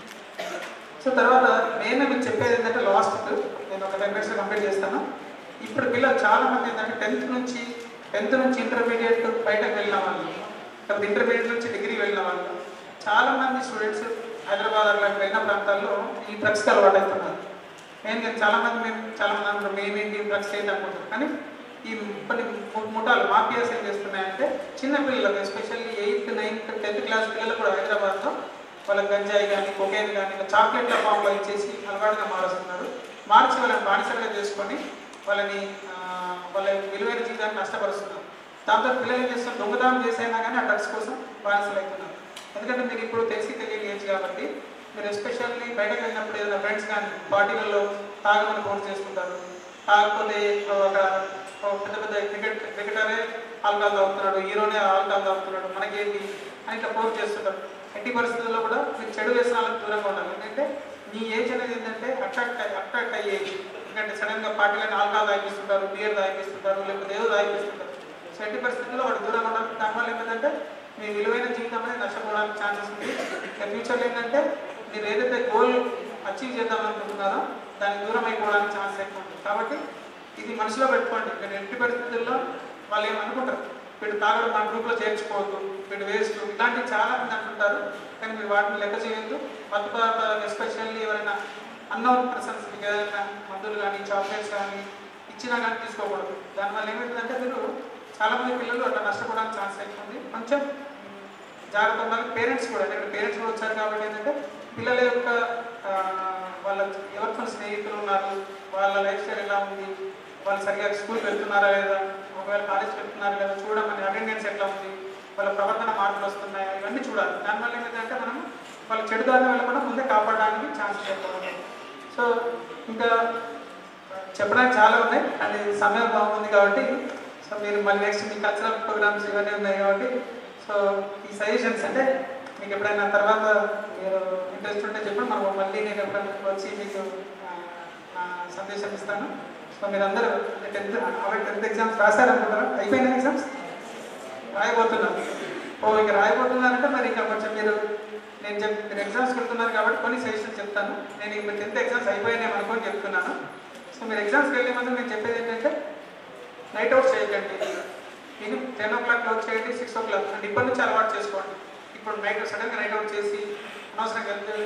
సో తర్వాత నేను మీకు చెప్పేది ఏంటంటే లాస్ట్ నేను ఒక టెన్ మినిట్స్ కంప్లీట్ చేస్తాను ఇప్పుడు పిల్లలు చాలా మంది ఏంటంటే టెన్త్ నుంచి టెన్త్ నుంచి ఇంటర్మీడియట్ బయటకు వెళ్ళిన వాళ్ళు లేకపోతే ఇంటర్మీడియట్ నుంచి డిగ్రీ వెళ్ళిన వాళ్ళు చాలా మంది స్టూడెంట్స్ హైదరాబాద్ అట్లాంటి వెళ్ళిన ప్రాంతాల్లో ఈ డ్రగ్స్కి అలవాటు అవుతున్నారు నేను నేను చాలా మంది మేము చాలా మంది అంటారు మేమేంటి డ్రగ్స్ ఏంటి అనుకుంటారు కానీ ఈ కొన్ని ము- ముఠాలు మాఫియాస్ ఏం చేస్తున్నాయంటే చిన్న పిల్లలకు especially eighth ninth tenth class పిల్లలు కూడా హైదరాబాద్లో వాళ్ళ గంజాయి కానీ కొకేన్ కానీ ఇలా చాక్లెట్ల ఫామ్లో ఇచ్చేసి అలవాటుగా మారుస్తున్నారు మార్చి వాళ్ళని బానిసలుగా చేసుకొని వాళ్ళని ఆ, వాళ్ళ విలువైన జీవితాన్ని నష్టపరుస్తున్నారు దాంతో పిల్లలు ఏం చేస్తున్నారు దొంగతనం చేసైనా కానీ ఆ డ్రగ్స్ కోసం బానిసలు అవుతున్నారు ఎందుకంటే మీరు ఇప్పుడు తెలిసి తెలియని ఏజ్ కాబట్టి మీరు ఎస్పెషల్లీ బయటకు వెళ్ళినప్పుడు ఏదైనా ఫ్రెండ్స్ కానీ పార్టీలలో తాగమని ఫోన్ చేసుకుంటారు కాకపోతే ఒక ఒక పెద్ద పెద్ద క్రికెట్ క్రికెటరే ఆల్కహాల్ తాగుతున్నాడు హీరోనే ఆల్కహాల్ తాగుతున్నాడు మనకేంటి అని ఇట్లా ఫోర్స్ చేస్తుంటారు ఎట్టి పరిస్థితుల్లో కూడా మీరు చెడు వ్యసనాలకు దూరంగా ఉండాలి ఎందుకంటే మీ ఏజ్ అనేది ఏంటంటే అట్రాక్ట్ అట్రాక్ట్ అయ్యే ఏజ్ ఎందుకంటే సడన్గా పార్టీలను ఆల్కహాల్ తాగిస్తుంటారు బియర్ తాగిస్తుంటారు లేకపోతే ఏదో తాగిస్తుంటారు సో ఎట్టి పరిస్థితుల్లో వాడు దూరంగా ఉండాలి దానివల్ల ఏంటంటే మీ విలువైన జీవితం అనేది నష్టపోవడానికి ఛాన్సెస్ ఉంది ఇంకా ఫ్యూచర్లో ఏంటంటే మీరు ఏదైతే గోల్ అచీవ్ చేద్దాం అనుకుంటున్నారో దానికి దూరం అయిపోవడానికి ఛాన్స్ ఎక్కువ ఉంటుంది కాబట్టి ఇది మనసులో పెట్టుకోండి మీరు ఎట్టి పరిస్థితుల్లో వాళ్ళు ఏమనుకుంటారు వీడు తాగడం మన గ్రూప్లో చేర్చుకోవద్దు వీడు వేస్ట్ ఇలాంటివి చాలా మంది అంటుంటారు కానీ మీరు వాటిని లెక్క చేయొద్దు మత్తు పదార్థాలు ఎస్పెషల్లీ ఎవరైనా అన్నోన్ పర్సన్స్ మీకు ఏదైనా మందులు కానీ చాక్లెట్స్ కానీ ఇచ్చినా కానీ తీసుకోకూడదు దానివల్ల ఏమవుతుందంటే మీరు చాలా మంది పిల్లలు అట్లా నష్టపోవడానికి ఛాన్స్ ఎక్కువ ఉంది కొంచెం జాగ్రత్త ఉండాలి పేరెంట్స్ కూడా ఎందుకంటే పేరెంట్స్ కూడా వచ్చారు కాబట్టి ఏంటంటే పిల్లల యొక్క ఆ, వాళ్ళ ఎవరితో స్నేహితులు ఉన్నారు వాళ్ళ లైఫ్ స్టైల్ ఎలా ఉంది వాళ్ళు సరిగా స్కూల్కి వెళ్తున్నారా లేదా ఒకవేళ కాలేజ్కి వెళ్తున్నారా లేదా చూడమని అటెండెన్స్ ఎట్లా ఉంది వాళ్ళ ప్రవర్తన మార్పులు వస్తున్నాయా ఇవన్నీ చూడాలి దానివల్ల ఏంటంటే మనం వాళ్ళ చెడు దారిని వెళ్ళకుండా ముందే కాపాడడానికి ఛాన్స్ ఎక్కువ సో ఇంకా చెప్పడానికి చాలా ఉన్నాయి అది సమయం బాగుంది కాబట్టి సో మీరు మళ్ళీ నెక్స్ట్ మీ కల్చరల్ ప్రోగ్రామ్స్ ఇవన్నీ ఉన్నాయి కాబట్టి సో ఈ సజెషన్స్ అంటే మీకు ఎప్పుడైనా తర్వాత మీరు ఇంట్రెస్ట్ ఉంటే చెప్పండి మనం మళ్ళీ నేను ఎప్పుడైనా వచ్చి మీకు ఆ, నా సందేశం ఇస్తాను సో మీరందరూ టెన్త్ ఆల్రెడీ టెన్త్ ఎగ్జామ్స్ రాశారనుకుంటారా అయిపోయిన ఎగ్జామ్స్ రాయబోతున్నారు ఓ ఇక రాయబోతున్నారంటే మరి ఇంకా కొంచెం మీరు నేను చెప్ మీరు ఎగ్జామ్స్కి వెళ్తున్నారు కాబట్టి కొన్ని సజెషన్స్ చెప్తాను నేను ఇక మీరు టెన్త్ ఎగ్జామ్స్ అయిపోయినాయి అనుకొని చెప్తున్నాను సో మీరు ఎగ్జామ్స్కి వెళ్ళే ముందు నేను చెప్పేది ఏంటంటే నైట్ అవుట్ చేయకండి ఇది టెన్ ఓ క్లాక్ క్లోజ్ చేయండి సిక్స్ ఓ క్లాక్ అంటే ఇప్పటి నుంచి అలవాటు చేసుకోండి ఇప్పుడు నైట్ సడన్గా నైట్ అవుట్ చేసి అనవసరంగా వెళ్తే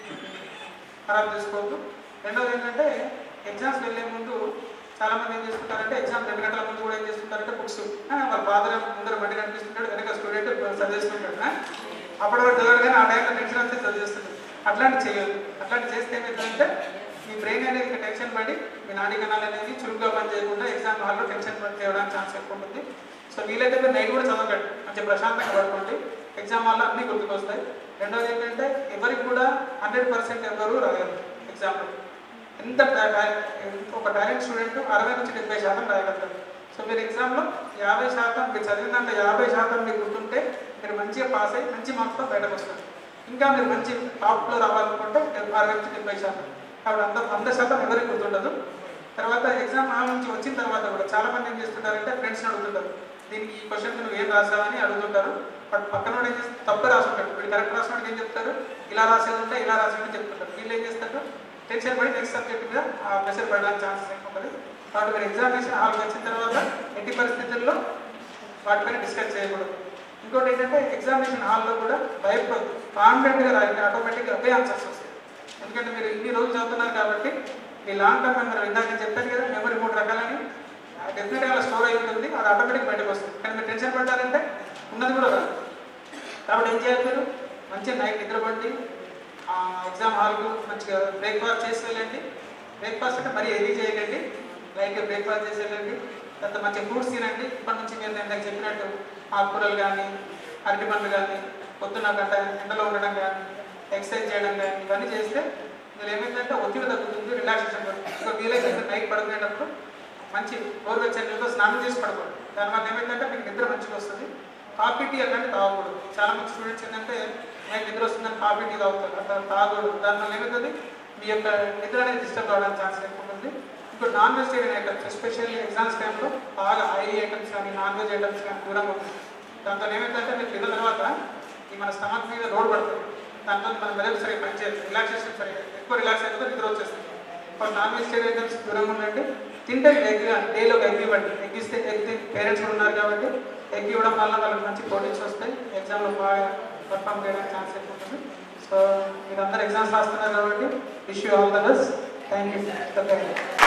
ఖరాబ్ చేసుకోవద్దు రెండోది ఏంటంటే ఎగ్జామ్స్కి వెళ్ళే ముందు చాలా మంది ఏం చేసుకుంటారంటే ఎగ్జామ్ రెండు గంటల ముందు కూడా ఏం చేసుకుంటారంటే బుక్స్ వాళ్ళ ఫాదర్ ముందర బండి కనిపిస్తుంటాడు వెనక స్టూడెంట్ చదివేస్తుంటాడు ఆ? అప్పటి వరకు చదవడు కానీ ఆ టైంలో టెన్షన్ వస్తే చదివేస్తుంది అట్లాంటి చేయొద్దు అట్లాంటి చేస్తే ఏమవుతుందంటే మీ బ్రెయిన్ అనేది ఇంకా టెన్షన్ పడి మీ నాడీ కణాలు అనేది చురుగ్గా పని చేయకుండా ఎగ్జామ్ హాల్లో టెన్షన్ పని చేయడానికి ఛాన్స్ ఎక్కువ ఉంటుంది సో వీలైతే మీరు నైట్ కూడా చదవకండి మంచి ప్రశాంతంగా పడుకోండి ఎగ్జామ్ హాల్లో అన్నీ గుర్తుకొస్తాయి రెండోది ఏంటంటే ఎవరికి కూడా హండ్రెడ్ పర్సెంట్ ఎవరు రాయరు ఎగ్జామ్లో ఎంత టా- టా- ఒక టాలెంట్ స్టూడెంట్ అరవై నుంచి డెబ్బై శాతం రాయగలుగుతారు సో మీరు ఎగ్జామ్లో యాభై శాతం మీరు చదివిన దాంట్లో యాభై శాతం మీకు గుర్తుంటే మీరు మంచిగా పాస్ అయ్యి మంచి మార్క్స్తో బయటకు వస్తారు ఇంకా మీరు మంచి టాప్లో రావాలనుకుంటే అరవై నుంచి డెబ్బై శాతం కాబట్టి అంత వంద శాతం ఎవరికి గుర్తుండదు తర్వాత ఎగ్జామ్ హాల్ నుంచి వచ్చిన తర్వాత కూడా చాలా మంది ఏం చేస్తుంటారంటే ఫ్రెండ్స్ని అడుగుతుంటారు దీనికి ఈ క్వశ్చన్ నువ్వు ఏం రాసావని అడుగుతుంటారు బట్ పక్కన వాడు ఏం చేస్తారు తప్పు రాసుంటాడు వీడు కరెక్ట్ రాసినోడికి ఏం చెప్తారు ఇలా రాసేది ఉంటే ఇలా రాసేది చెప్తుంటారు వీళ్ళు ఏం చేస్తారు టెన్షన్ పడి నెక్స్ట్ సబ్జెక్ట్ మీద ఆ ప్రెషర్ పడడానికి ఛాన్సెస్ ఎక్కువ ఉంటుంది కాబట్టి మీరు ఎగ్జామినేషన్ హాల్కి వచ్చిన తర్వాత ఎట్టి పరిస్థితుల్లో వాటిపైన డిస్కస్ చేయకూడదు ఇంకోటి ఏంటంటే ఎగ్జామినేషన్ హాల్లో కూడా భయపడదు కాన్ఫిడెంట్గా రాయండి ఆటోమేటిక్గా అవే ఆన్సర్స్ వస్తాయి ఎందుకంటే మీరు ఇన్ని రోజులు చదువుతున్నారు కాబట్టి మీ లాంగ్ టర్మ్ మెమరీ ఇందాక నేను చెప్పాను కదా మెమరీ మూడు రకాలని డెఫినెట్గా అలా స్టోర్ అయి ఉంటుంది అది ఆటోమేటిక్ బయటకు వస్తుంది కానీ మీరు టెన్షన్ పడ్డారంటే ఉన్నది కూడా రాదు కాబట్టి ఏం చేయాలి మీరు మంచిగా నైట్ నిద్రపండి ఎగ్జామ్ హాల్కు మంచిగా బ్రేక్ఫాస్ట్ చేసి వెళ్ళండి బ్రేక్ఫాస్ట్ అంటే మరీ హెవీ చేయకండి లైట్ బ్రేక్ఫాస్ట్ చేసేయండి తర్వాత మంచి ఫ్రూట్స్ తినండి ఇప్పటి నుంచి మీరు నేను ఇందాక చెప్పినట్టు ఆకుకూరలు కానీ అరటి పండ్లు కానీ పొద్దున్న గంట ఎండలో ఉండడం కానీ ఎక్సర్సైజ్ చేయడం కానీ ఇవన్నీ చేస్తే మీరు ఏమైందంటే ఒత్తిడి తగ్గుతుంది రిలాక్సేషన్ పడుతుంది ఇంకా వీలైతే మీరు నైట్ పడుకునేటప్పుడు మంచి గోరువెచ్చని నీళ్ళతో స్నానం చేసి పడుకోండి దానివల్ల ఏమైందంటే మీకు నిద్ర మంచిగా వస్తుంది కాఫీ టీ అలాంటి తాగకూడదు చాలా మంది స్టూడెంట్స్ ఏంటంటే నైట్ నిద్ర వస్తుందని కాఫీ టీ తాగుతారు అట్లా తాగకూడదు దానివల్ల ఏమవుతుంది మీ యొక్క నిద్ర అనేది డిస్టర్బ్ అవడానికి ఛాన్స్ ఎక్కువ ఉంటుంది ఇప్పుడు non vegetarian items especially exams టైంలో బాగా ఆయిల్ ఐటమ్స్ కానీ నాన్ వెజ్ ఐటమ్స్ కానీ దూరంగా ఉంటుంది దాంతో ఏమైందంటే మీరు తిన్న తర్వాత ఈ మన స్టమక్ మీద లోడ్ పడుతుంది దాంతో మన మెదడు సరిగ్గా పనిచేయదు రిలాక్సేషన్ సరిగ్గా ఎక్కువ రిలాక్స్ అయిపోతే నిద్ర వచ్చేస్తుంది ఇప్పుడు నాన్ వెజిటేరియన్ ఐటమ్స్ దూరంగా ఉండండి తింటే ఎగ్ డైలీ ఒక ఎగ్ ఇవ్వండి ఎగ్ ఇస్తే ఎగ్ పేరెంట్స్ కూడా ఉన్నారు కాబట్టి ఎగ్ ఇవ్వడం వల్ల వాళ్ళకి మంచి ప్రోటీన్స్ వస్తాయి ఎగ్జామ్లో బాగా పర్ఫామ్ చేయడానికి ఛాన్స్ ఎక్కువ ఉంటుంది సో మీరందరూ ఎగ్జామ్స్ రాస్తున్నారు కాబట్టి wish you all the best thank you okay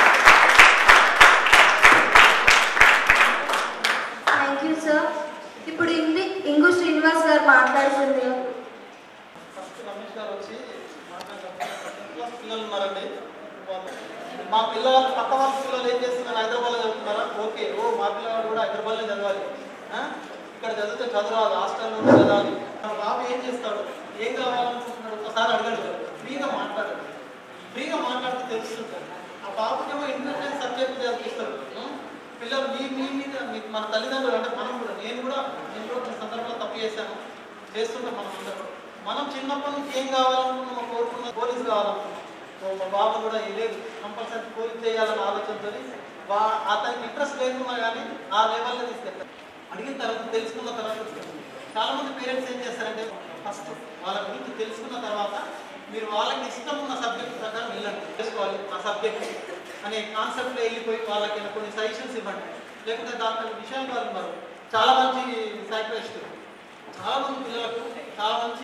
thank you sir ఇప్పుడు ఇంది ఇంగు శ్రీనివాస్ గారు మాట్లాడుతుంది ఫస్ట్ రమేష్ గారు వచ్చి మాట్లాడారు క్లాస్ పిల్లలు ఉన్నారండి వాళ్ళు మా పిల్లలు పక్క వాళ్ళ పిల్లలు ఏం చేస్తున్నారు హైదరాబాద్లో చదువుతున్నారా ఓకే ఓ మా పిల్లవాడు కూడా హైదరాబాద్లో చదవాలి ఆ? ఇక్కడ చదివితే చదవాలి హాస్టల్లో ఉండి చదవాలి మా బాబు ఏం చేస్తాడు ఏం కావాలనుకుంటున్నాడు ఒకసారి అడగండి ఫ్రీగా మాట్లాడండి ఫ్రీగా మాట్లాడితే తెలుస్తుంటారు ఆ బాబుకేమో ఇంట్రెస్ట్ సబ్జెక్ట్ చదివిస్తారు ఆ? పిల్లలు మీ మీ మీద మీ- మన తల్లిదండ్రులు అంటే మనం కూడా నేను కూడా నేను కూడా కొన్ని సందర్భంలో తప్పు చేశాను చేస్తుంటాం మనం అందరం మనం చిన్నప్పటి నుంచి ఏం కావాలనుకున్నామో కోరుకున్న పోలీస్ కావాలనుకున్నాం ఓ మా బాబు కూడా ఏ లేదు కంపల్సరీ పోలీస్ చేయాలన్న ఆలోచనతో వా అతనికి ఇంట్రెస్ట్ లేకున్నా కానీ ఆ లెవెల్లో తీసుకెళ్తారు అడిగిన తర్వాత తెలుసుకున్న తర్వాత తీసుకెళ్తారు. చాలా మంది పేరెంట్స్ ఏం చేస్తారంటే ఫస్ట్ వాళ్ళ గురించి తెలుసుకున్న తర్వాత మీరు వాళ్ళకి ఇష్టం ఉన్న సబ్జెక్ట్ ప్రకారం వెళ్ళండి తెలుసుకోవాలి ఆ సబ్జెక్ట్ అనే కాన్సెప్ట్లో వెళ్ళిపోయి వాళ్ళకి కొన్ని సజెషన్స్ ఇవ్వండి లేకపోతే డాక్టర్ విషయాలు వాళ్ళు ఉన్నారు చాలా మంచి సైక్రిస్ట్ చాలా మంది పిల్లలకు చాలా మంచి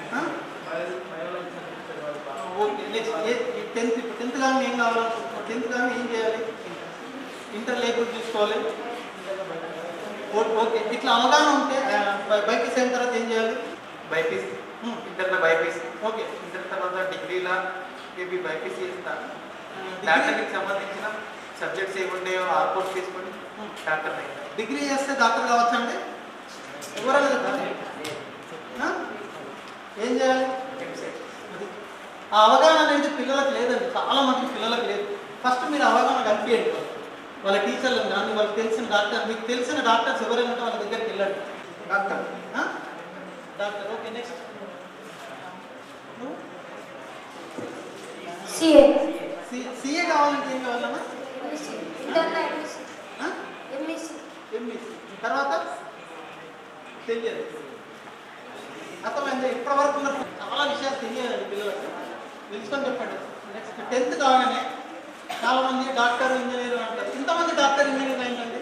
ఓకే నెక్స్ట్ టెన్త్ ఇప్పుడు టెన్త్ కానీ ఏం కావాలనుకుంటున్నాం టెన్త్ కానీ ఏం చేయాలి ఇంటర్ లేబుల్ తీసుకోవాలి ఓ- ఓకే ఇట్లా అవగాహన ఉంటే బైపీసీ అయిన తర్వాత ఏం చేయాలి బైపీసీ హ్మ్. ఇంటర్లో బైపీసీ ఓకే ఇంటర్ తర్వాత డిగ్రీలా ఏబీ బైపీసీ ఇస్తాను డిగ్రీ డాక్టర్కి సంబంధించిన సబ్జెక్ట్స్ ఏమి ఉన్నాయో ఆ కోర్స్ తీసుకొని హ్మ్. డాక్టర్ డిగ్రీ చేస్తే డాక్టర్ కావచ్చు అంటే ఎవరైనా చెప్తారు ఆ? ఏం చేయాలి అది. ఆ అవగాహన అనేది పిల్లలకు లేదండి చాలా మంది పిల్లలకు లేదు ఫస్ట్ మీరు అవగాహన కల్పించండి వాళ్ళ టీచర్లను కానీ వాళ్ళకి తెలిసిన డాక్టర్ మీకు తెలిసిన డాక్టర్స్ ఎవరైనా ఉంటే వాళ్ళ దగ్గరికి వెళ్ళండి డాక్టర్ ఆ? Doctor okay next CA CA కావాలంటే ఏం కావాలన్నా ఇంటర్లో ఎంఎస్సి ఆ? ఎంఎస్సి ఎంబీసీ తర్వాత తెలియదు అర్థమైంది ఇప్పటి వరకు ఉన్న చాలా విషయాలు తెలియాలండి పిల్లలకు తెలుసుకొని చెప్పండి నెక్స్ట్ టెన్త్ కాగానే చాలా మంది డాక్టర్ ఇంజనీర్ అంటారు ఇంతమంది డాక్టర్ ఇంజనీర్ ఏంటండి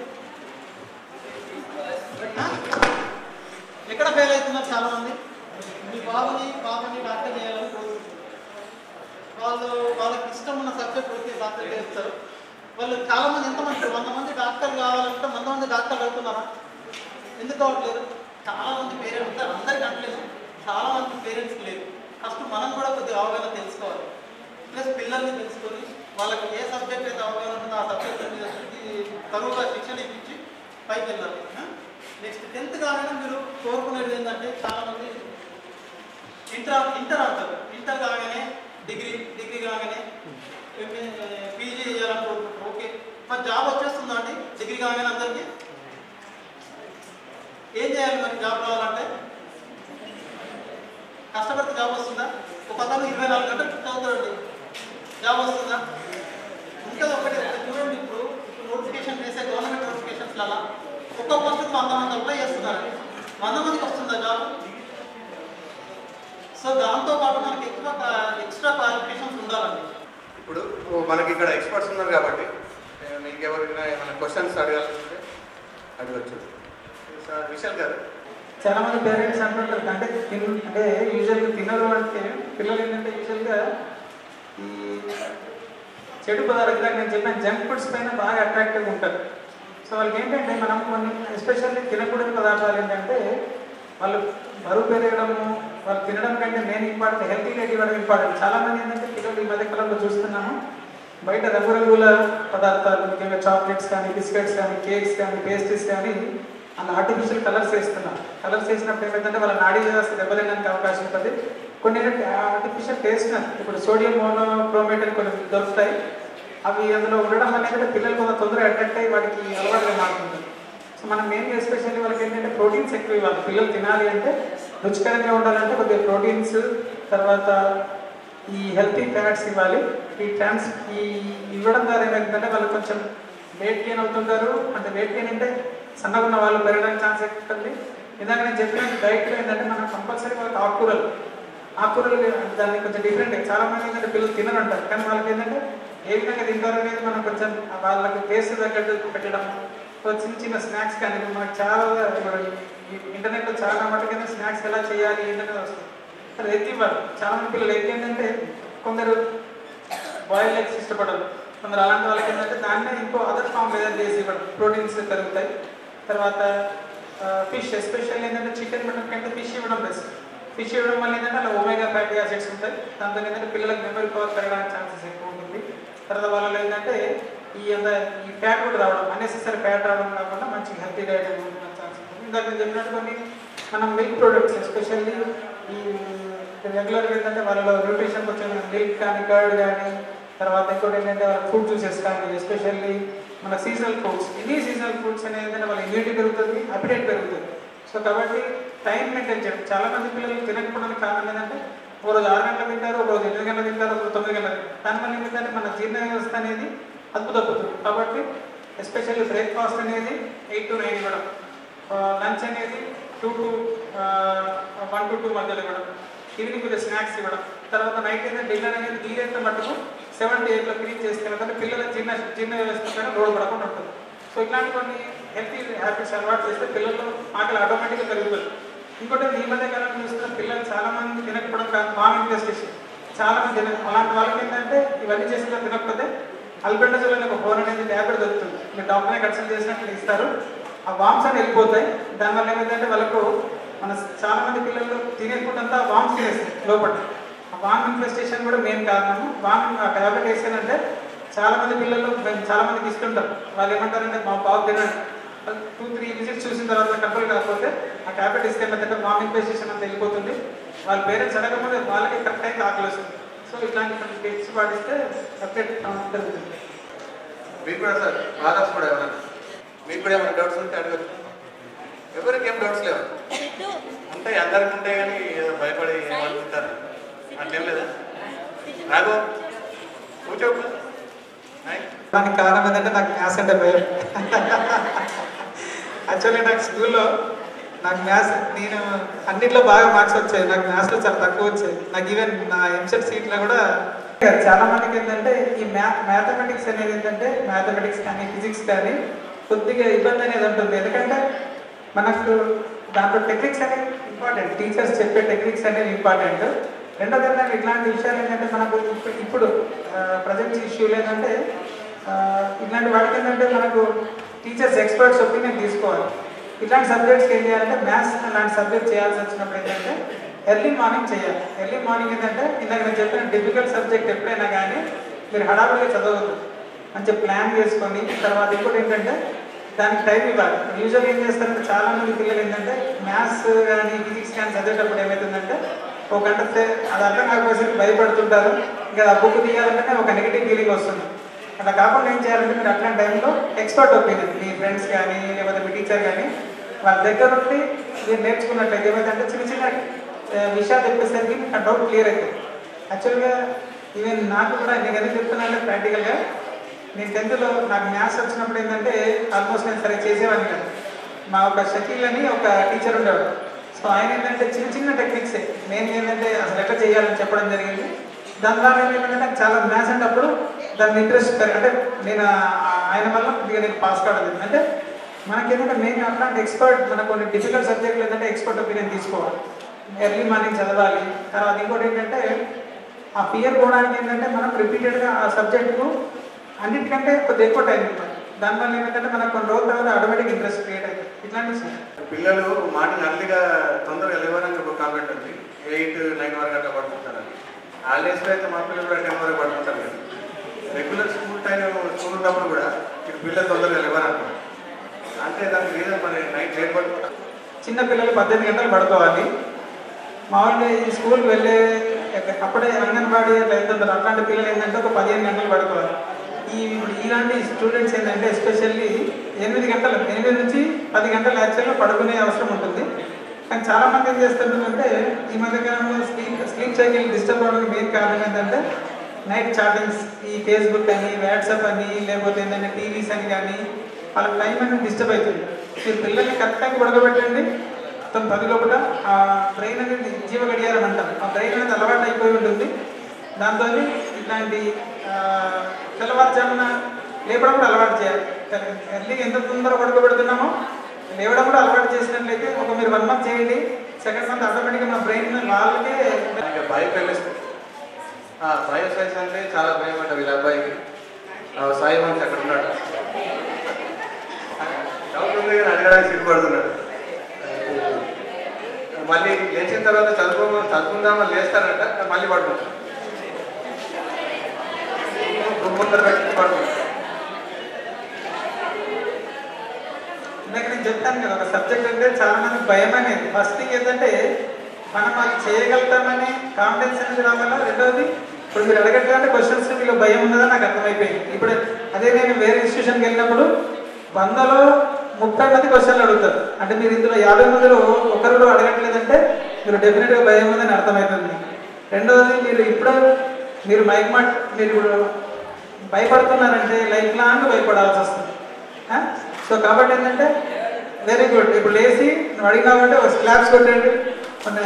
ఆ? ఎక్కడ ఫెయిల్ అవుతున్నారు చాలా మంది మీ బాబుని బాబుని డాక్టర్ చేయాలని కోరుకుంటున్నారు వాళ్ళు వాళ్ళకి ఇష్టం ఉన్న సబ్జెక్ట్ ఓకే డాక్టర్ చేస్తారు వాళ్ళు చాలా మంది ఎంతమంది వంద మంది డాక్టర్ కావాలంటే వంద మంది డాక్టర్లు అవుతున్నారా ఎందుకు కావట్లేదు చాలా మంది పేరెంట్స్ ఉంటారు అందరికి అంటలేదు చాలా మంది పేరెంట్స్కి లేదు ఫస్ట్ మనం కూడా కొద్దిగా అవగాహన తెలుసుకోవాలి ప్లస్ పిల్లల్ని తెలుసుకొని వాళ్ళకి ఏ సబ్జెక్ట్ అయితే అవగాహన ఉంటుందో ఆ సబ్జెక్ట్ మీద తరువుగా శిక్షణ ఇప్పించి పైకి వెళ్ళాలి నెక్స్ట్ టెన్త్ కాగానే మీరు కోరుకునేది ఏంటంటే చాలా మంది ఇంటర్ ఇంటర్ అంటారు ఇంటర్ కాగానే డిగ్రీ డిగ్రీ కాగానే పీజీ చేయాలని కోరుకుంటారు ఓకే మరి జాబ్ వచ్చేస్తుందా అండి డిగ్రీ కాగానే అందరికీ ఏం చేయాలి మరి జాబ్ రావాలంటే కష్టపడితే జాబ్ వస్తుందా ఒక అతను ఇరవై నాలుగు గంటలు చదువుతాడండి జాబ్ వస్తుందా ఇంకా ఒకటి ఒకటి చూడండి ఇప్పుడు ఇప్పుడు నోటిఫికేషన్ చేసే గవర్నమెంట్ నోటిఫికేషన్స్ అలా ఒక్క పోస్టుకు వంద మంది అప్లై చేస్తున్నారు వంద మందికి వస్తుందా జాబ్ సో దాంతో పాటు మనకి ఎక్కువ ఎక్స్ట్రా క్వాలిఫికేషన్స్ ఉండాలండి ఇప్పుడు మనకి ఇక్కడ ఎక్స్పర్ట్స్ ఉన్నారు కాబట్టి ఏ, మీకు ఎవరికైనా ఏమైనా క్వశ్చన్స్ అడగాలంటే అడగచ్చు సార్ విశాల్ గారు చాలా మంది పేరెంట్స్ అంటుంటారు అంటే తిన్ అంటే యూజువల్గా తినరు అంటే పిల్లలు ఏంటంటే యూజువల్గా ఈ చెడు పదార్థాలు నేను చెప్పిన జంక్ ఫుడ్స్ పైన బాగా అట్రాక్టివ్గా ఉంటారు సో వాళ్ళకి ఏంటంటే మనం కొన్ని ఎస్పెషల్లీ తినకూడని పదార్థాలు ఏంటంటే వాళ్ళు బరువు పెరగడము వాళ్ళు తినడం కంటే మెయిన్ ఇంపార్టెంట్ హెల్తీ లైట్ ఇవ్వడం ఇంపార్టెంట్ చాలా మంది ఏంటంటే పిల్లలు ఈ మధ్య కాలంలో చూస్తున్నాము బయట రంగురంగుల పదార్థాలు ముఖ్యంగా చాక్లెట్స్ కానీ బిస్కెట్స్ కానీ కేక్స్ కానీ పేస్ట్రీస్ కానీ అలా ఆర్టిఫిషియల్ కలర్స్ వేస్తున్నారు కలర్స్ వేసినప్పుడు ఏమైందంటే వాళ్ళ నాడీ వ్యవస్థ దెబ్బతినడానికి అవకాశం ఉంటుంది కొన్ని ఆర్టిఫిషియల్ టేస్ట్ ఇప్పుడు సోడియం మోనోక్రోమేట్ అని కొన్ని దొరుకుతాయి అవి అందులో ఉండడం వల్ల ఏంటంటే పిల్లలు కొంత తొందరగా అట్రాక్ట్ అయ్యి వాటికి అలవాటుగా మారుతుంది సో మనం మెయిన్గా ఎస్పెషల్లీ వాళ్ళకి ఏంటంటే ప్రోటీన్స్ ఎక్కువ ఇవ్వాలి పిల్లలు తినాలి అంటే రుచికరంగా ఉండాలంటే కొద్దిగా ప్రోటీన్స్ తర్వాత ఈ హెల్తీ ఫ్యాట్స్ ఇవ్వాలి ఈ ట్రాన్స్ ఈ ఇవ్వడం ద్వారా ఏమైందంటే వాళ్ళు కొంచెం వెయిట్ గెయిన్ అవుతుంటారు అంటే వెయిట్ గెయిన్ అంటే సన్నగా ఉన్న వాళ్ళు పెరగడానికి ఛాన్స్ ఎక్కువ ఉంటుంది ఇందాక నేను చెప్పిన డైట్లో ఏంటంటే మనం కంపల్సరీ వాళ్ళకి ఆకుకూరలు ఆకుకూరలు దాన్ని కొంచెం డిఫరెంట్ చాలా మంది ఏంటంటే పిల్లలు తినరు అంటారు కానీ వాళ్ళకి ఏంటంటే ఏ విధంగా తింటారు అనేది మనం కొంచెం వాళ్ళకి టేస్ట్ తగ్గట్టు పెట్టడం సో చిన్న చిన్న స్నాక్స్ కానీ ఇప్పుడు మనకు చాలా ఇప్పుడు ఈ ఇంటర్నెట్లో చాలా మటుకైనా స్నాక్స్ ఎలా చేయాలి ఏంటనేది వస్తుంది అది ఎగ్ ఇవ్వాలి చాలా మంది పిల్లలు ఎగ్ ఏంటంటే కొందరు బాయిల్ ఎగ్స్ ఇష్టపడరు కొందరు అలాంటి వాళ్ళకి ఏంటంటే దాన్నే ఇంకో అదర్ ఫామ్ ఏదైనా చేసి ఇవ్వడం ప్రోటీన్స్ పెరుగుతాయి తర్వాత ఫిష్ ఎస్పెషల్లీ ఏంటంటే చికెన్ మటన్ కంటే ఫిష్ ఇవ్వడం బెస్ట్ ఫిష్ ఇవ్వడం వల్ల ఏంటంటే అలా ఒమేగా ఫ్యాటీ యాసిడ్స్ ఉంటాయి దాంతో ఏంటంటే పిల్లలకు మెమరీ పవర్ పెరగడానికి ఛాన్సెస్ ఎక్కువ ఉంటుంది తర్వాత వాళ్ళలో ఏంటంటే ఈ అంత ఈ ఫ్యాట్ కూడా రావడం అన్నెసెసరీ ఫ్యాట్ రావడం కాకుండా మంచి హెల్తీ డైట్ ఉండడానికి ఛాన్స్ ఉంటుంది ఇందాక నేను చెప్పినట్టు కొన్ని మనం మిల్క్ ప్రొడక్ట్స్ ఎస్పెషల్లీ ఈ రెగ్యులర్గా ఏంటంటే వాళ్ళలో న్యూట్రిషన్ కొంచెం మిల్క్ కానీ కర్డ్ కానీ తర్వాత ఇంకోటి ఏంటంటే వాళ్ళ ఫ్రూట్ జ్యూసెస్ కానీ ఎస్పెషల్లీ మన సీజనల్ ఫ్రూట్స్ ఇన్ని సీజనల్ ఫ్రూట్స్ అనేది ఏంటంటే వాళ్ళ ఇమ్యూనిటీ పెరుగుతుంది అపిటైట్ పెరుగుతుంది సో కాబట్టి టైం మెయింటైన్ చేయడం చాలా మంది పిల్లలు తినకపోవడానికి కారణం ఏంటంటే ఒక రోజు ఆరు గంటలకు తింటారు ఒక రోజు ఎనిమిది గంటలకు తింటారు ఒక రోజు తొమ్మిది గంటలకు తింటారు దానివల్ల ఏంటంటే మన జీర్ణ వ్యవస్థ అనేది అద్భుత అద్భుతం కాబట్టి ఎస్పెషల్లీ బ్రేక్ఫాస్ట్ అనేది ఎయిట్ టు నైన్ ఇవ్వడం లంచ్ అనేది two to one to two మధ్యలో ఇవ్వడం ఈవినింగ్ కొద్దిగా స్నాక్స్ ఇవ్వడం తర్వాత నైట్ అయితే డిన్నర్ అనేది వీలైనంత మటుకు సెవెన్ టు ఎయిట్లో ఫినిష్ చేస్తే ఏంటంటే పిల్లల జీర్ణ జీర్ణ వ్యవస్థ పైన లోడ్ పడకుండా ఉంటుంది సో ఇట్లాంటి కొన్ని హెల్తీ హ్యాబిట్స్ అలవాటు చేస్తే పిల్లల్లో ఆకలి ఆటోమేటిక్గా పెరుగుతుంది ఇంకోటి ఈ మధ్య కాలంలో చూస్తున్న పిల్లలు చాలా మంది తినకపోవడం కాదు బాగా ఇన్వెస్టేషన్ చాలా మంది తిన అలాంటి వాళ్ళకి ఏంటంటే ఇవన్నీ చేసిన తినకపోతే అల్బెండజోల్ అనే ఒక ఫోన్ అనేది ట్యాబ్లెట్ దొరుకుతుంది మీరు డాక్టర్నే కన్సల్ట్ చేసినట్టు ఇస్తారు ఆ వామ్స్ అని వెళ్ళిపోతాయి దానివల్ల ఏమైందంటే వాళ్ళకు మన చాలా మంది పిల్లలు తినేకుంటంతా వామ్స్ తినేస్తాయి లోపల ఆ వామ్ ఇన్ఫెస్టేషన్ కూడా మెయిన్ కారణము వామ్ ఆ ట్యాబ్లెట్ వేసానంటే చాలా మంది పిల్లలు మేము చాలా మందికి ఇస్తుంటారు వాళ్ళు ఏమంటారంటే మా బాబు తినండి టూ త్రీ విజిట్స్ చూసిన తర్వాత కంట్రోల్ కాకపోతే ఆ ట్యాబ్లెట్ ఇస్తే ఏమైందంటే వామ్ ఇన్ఫెస్టేషన్ అంతా వెళ్ళిపోతుంది వాళ్ళ పేరెంట్స్ అడగకపోతే వాళ్ళకి కరెక్ట్ అయితే ఆకలి వస్తుంది సో ఇట్లాంటి కొన్ని టిప్స్ పాటిస్తే సపరేట్ జరుగుతుంది మీకు కూడా సార్ ఆదర్శ్ కూడా ఏమన్నా మీకు కూడా ఏమైనా డౌట్స్ ఉంటే అడగచ్చు ఎవరికి ఏం డౌట్స్ లేవు ఉంటాయి అందరికి ఉంటాయి కానీ ఏదో భయపడి ఏమనుకుంటారు అట్లేం లేదా రాఘవ కూర్చో హాయ్. దానికి కారణం ఏంటంటే నాకు మ్యాథ్స్ అంటే భయం యాక్చువల్లీ నాకు స్కూల్లో నాకు మ్యాథ్స్ నేను అన్నిట్లో బాగా మార్క్స్ వచ్చాయి నాకు మ్యాథ్స్లో చాలా తక్కువ వచ్చాయి నాకు ఈవెన్ నా ఎంసెట్ సీట్లో కూడా చాలా మందికి ఏంటంటే ఈ మ్యాథ్ మ్యాథమెటిక్స్ అనేది ఏంటంటే మ్యాథమెటిక్స్ కానీ ఫిజిక్స్ కానీ కొద్దిగా ఇబ్బంది అనేది ఉంటుంది ఎందుకంటే మనకు దాంట్లో టెక్నిక్స్ అనేవి ఇంపార్టెంట్ టీచర్స్ చెప్పే టెక్నిక్స్ అనేవి ఇంపార్టెంట్ రెండోది ఏంటంటే ఇట్లాంటి విషయాలు ఏంటంటే మనకు ఇప్పుడు- ఇప్పుడు ప్రజెంట్ ఇష్యూలు ఏంటంటే ఆ, ఇట్లాంటి వాటికి ఏంటంటే మనకు టీచర్స్ ఎక్స్పర్ట్స్ ఒపీనియన్ తీసుకోవాలి ఇట్లాంటి సబ్జెక్ట్స్ ఏం చేయాలంటే మ్యాథ్స్ లాంటి సబ్జెక్ట్ చేయాల్సి వచ్చినప్పుడు ఏంటంటే ఎర్లీ మార్నింగ్ చేయాలి ఎర్లీ మార్నింగ్ ఏంటంటే ఇందాక నేను చెప్పిన డిఫికల్ట్ సబ్జెక్ట్ ఎప్పుడైనా కానీ మీరు హడావుడిగా చదవద్దు మంచిగా ప్లాన్ చేసుకొని తర్వాత ఇంకోటి ఏంటంటే దానికి టైం ఇవ్వాలి యూజువల్ ఏం చేస్తారంటే చాలా మంది పిల్లలు ఏంటంటే మ్యాథ్స్ కానీ ఫిజిక్స్ కానీ చదివేటప్పుడు ఏమవుతుందంటే ఒక గంట సే- అది అర్థం కాకపోతే భయపడుతుంటారు ఇంకా ఆ బుక్ తీయాలంటే ఒక నెగిటివ్ ఫీలింగ్ వస్తుంది అట్లా కాకుండా ఏం చేయాలంటే మీరు అట్లాంటి టైంలో ఎక్స్పర్ట్ ఒపీనియన్ మీ ఫ్రెండ్స్ కానీ లేకపోతే మీ టీచర్ కానీ వాళ్ళ దగ్గర నుండి మీరు నేర్చుకున్నట్లయితే ఏమైందంటే చిన్న చిన్న ఆ, విషయాలు చెప్పేసరికి మీకు ఆ డౌట్ క్లియర్ అవుతుంది యాక్చువల్గా ఈవెన్ నాకు కూడా నేను ఎందుకు చెప్తున్నానంటే ప్రాక్టికల్గా నేను టెన్త్లో నాకు మ్యాథ్స్ వచ్చినప్పుడు ఏంటంటే ఆల్మోస్ట్ నేను సరే చేసేవాడిని కాదు మా ఒక షకీల్ అని ఒక టీచర్ ఉండేవాడు సో ఆయన ఏంటంటే చిన్న చిన్న టెక్నిక్సే నేను ఏంటంటే అసలు ఎట్లా చేయాలని చెప్పడం జరిగింది దాని ద్వారా ఏంటంటే నాకు చాలా మ్యాథ్స్ అంటే అప్పుడు దాని ఇంట్రెస్ట్ పెరిగి అంటే నేను ఆ- ఆయన వల్ల కొద్దిగా నేను పాస్ కావడం జరిగింది అంటే మనకేంటంటే మెయిన్ అట్లాంటి ఎక్స్పర్ట్ మనకు కొన్ని డిఫికల్ట్ సబ్జెక్టులు ఏంటంటే ఎక్స్పర్ట్ ఒపీనియన్ తీసుకోవాలి ఎర్లీ మార్నింగ్ చదవాలి తర్వాత ఇంకోటి ఏంటంటే ఆ ఫియర్ పోవడానికి ఏంటంటే మనం రిపీటెడ్గా ఆ సబ్జెక్టుకు అన్నిటికంటే కొద్దిగా ఎక్కువ టైం ఇవ్వాలి దానివల్ల ఏంటంటే మనకు కొన్ని రోజుల తర్వాత ఆటోమేటిక్ ఇంట్రెస్ట్ క్రియేట్ అవుతుంది ఇట్లాంటి విషయం పిల్లలు మార్నింగ్ అర్లీగా తొందరగా లేవడానికి ఒక కామెంట్ ఉంది ఎయిట్ నైన్ వరకు అట్లా పడుతుంటారని హాలిడేస్లో అయితే మా పిల్లలు కూడా టెన్ వరకు పడుతుంటారు కదా రెగ్యులర్ ఉన్నప్పుడు కూడా ఇక్కడ పిల్లలు తొందరగా లేవననుకోండి అంటే దానికి రీజన్ మరి నైట్ లేట్ పడుకుంటా చిన్న పిల్లలు పద్దెనిమిది గంటలు పడుకోవాలి మామూలుగా ఈ స్కూల్కి వెళ్ళే అప్పుడే అంగన్వాడీ అట్లా వెళ్తుంటారు అట్లాంటి పిల్లలు ఏంటంటే ఒక పదిహేను గంటలు పడుకోవాలి ఈ ఇలాంటి స్టూడెంట్స్ ఏంటంటే ఎస్పెషల్లీ ఎనిమిది గంటలు ఎనిమిది నుంచి పది గంటలు యాక్చువల్గా పడుకునే అవసరం ఉంటుంది కానీ చాలా మంది ఏం చేస్తుంటారంటే ఈ మధ్య కాలంలో స్లీప్ స్లీప్ సైకిల్ డిస్టర్బ్ అవడానికి మెయిన్ కారణం ఏంటంటే నైట్ చాటింగ్స్ ఈ ఫేస్బుక్ అని వాట్సాప్ అని లేకపోతే ఏంటంటే టీవీస్ అని కానీ వాళ్ళ టైం అనేది డిస్టర్బ్ అవుతుంది మీరు పిల్లల్ని కరెక్ట్ టైం పడుకోబెట్టండి మొత్తం పది లోపల ఆ బ్రెయిన్ అనేది జీవ గడియారం అంటారు ఆ బ్రెయిన్ అనేది అలవాటు అయిపోయి ఉంటుంది దాంతో ఇట్లాంటి ఆ, తెల్లవారుజామున లేపడం కూడా అలవాటు చేయాలి ఎర్లీగా ఎంత తొందరగా పడుకోబెడుతున్నామో లేవడం కూడా అలవాటు చేసినట్లయితే ఒక మీరు వన్ మంత్ చేయండి సెకండ్ మంత్ ఆటోమేటిక్గా మన బ్రెయిన్ వాళ్ళకే ఇంకా భయం వెళ్ళేస్తుంది బయో సైన్స్ అంటే చాలా భయం అంట వీళ్ళ అబ్బాయికి ఆ, సాయి వంశీ అక్కడ ఉన్నాడు డౌట్ ఉంది కానీ అడగడానికి సిగ్గుపడుతున్నాడు మళ్ళీ లేచిన తర్వాత చదువు చదువుకుందామని లేస్తాడంట మళ్ళీ పడుకుంటాడు ముందర పెట్టి పడుకుంటాడు ఇందాక నేను చెప్తాను కదా ఒక సబ్జెక్ట్ అంటే చాలా మంది భయం అనేది ఫస్ట్ థింగ్ ఏంటంటే మనం అది చేయగలుగుతామని కాన్ఫిడెన్స్ అనేది రావాలా రెండవది ఇప్పుడు మీరు అడగట్లంటే క్వశ్చన్స్ మీలో భయం ఉన్నదని నాకు అర్థమైపోయింది ఇప్పుడు అదే నేను వేరే ఇన్స్టిట్యూషన్కి వెళ్ళినప్పుడు వందలో ముప్పై మంది క్వశ్చన్లు అడుగుతారు అంటే మీరు ఇందులో యాభై మందిలో ఒకరు కూడా అడగట్లేదంటే మీరు డెఫినెట్గా భయం ఉందని అర్థమవుతుంది రెండవది మీరు ఇప్పుడు మీరు మైక్ మాట్ మీరు ఇప్పుడు భయపడుతున్నారంటే లైఫ్ లాంగ్ భయపడాల్సి వస్తుంది ఆ? సో కాబట్టి ఏంటంటే వెరీ గుడ్ ఇప్పుడు లేచి నువ్వు అడిగినావంటే ఒక స్లాబ్స్ కొట్టండి మన-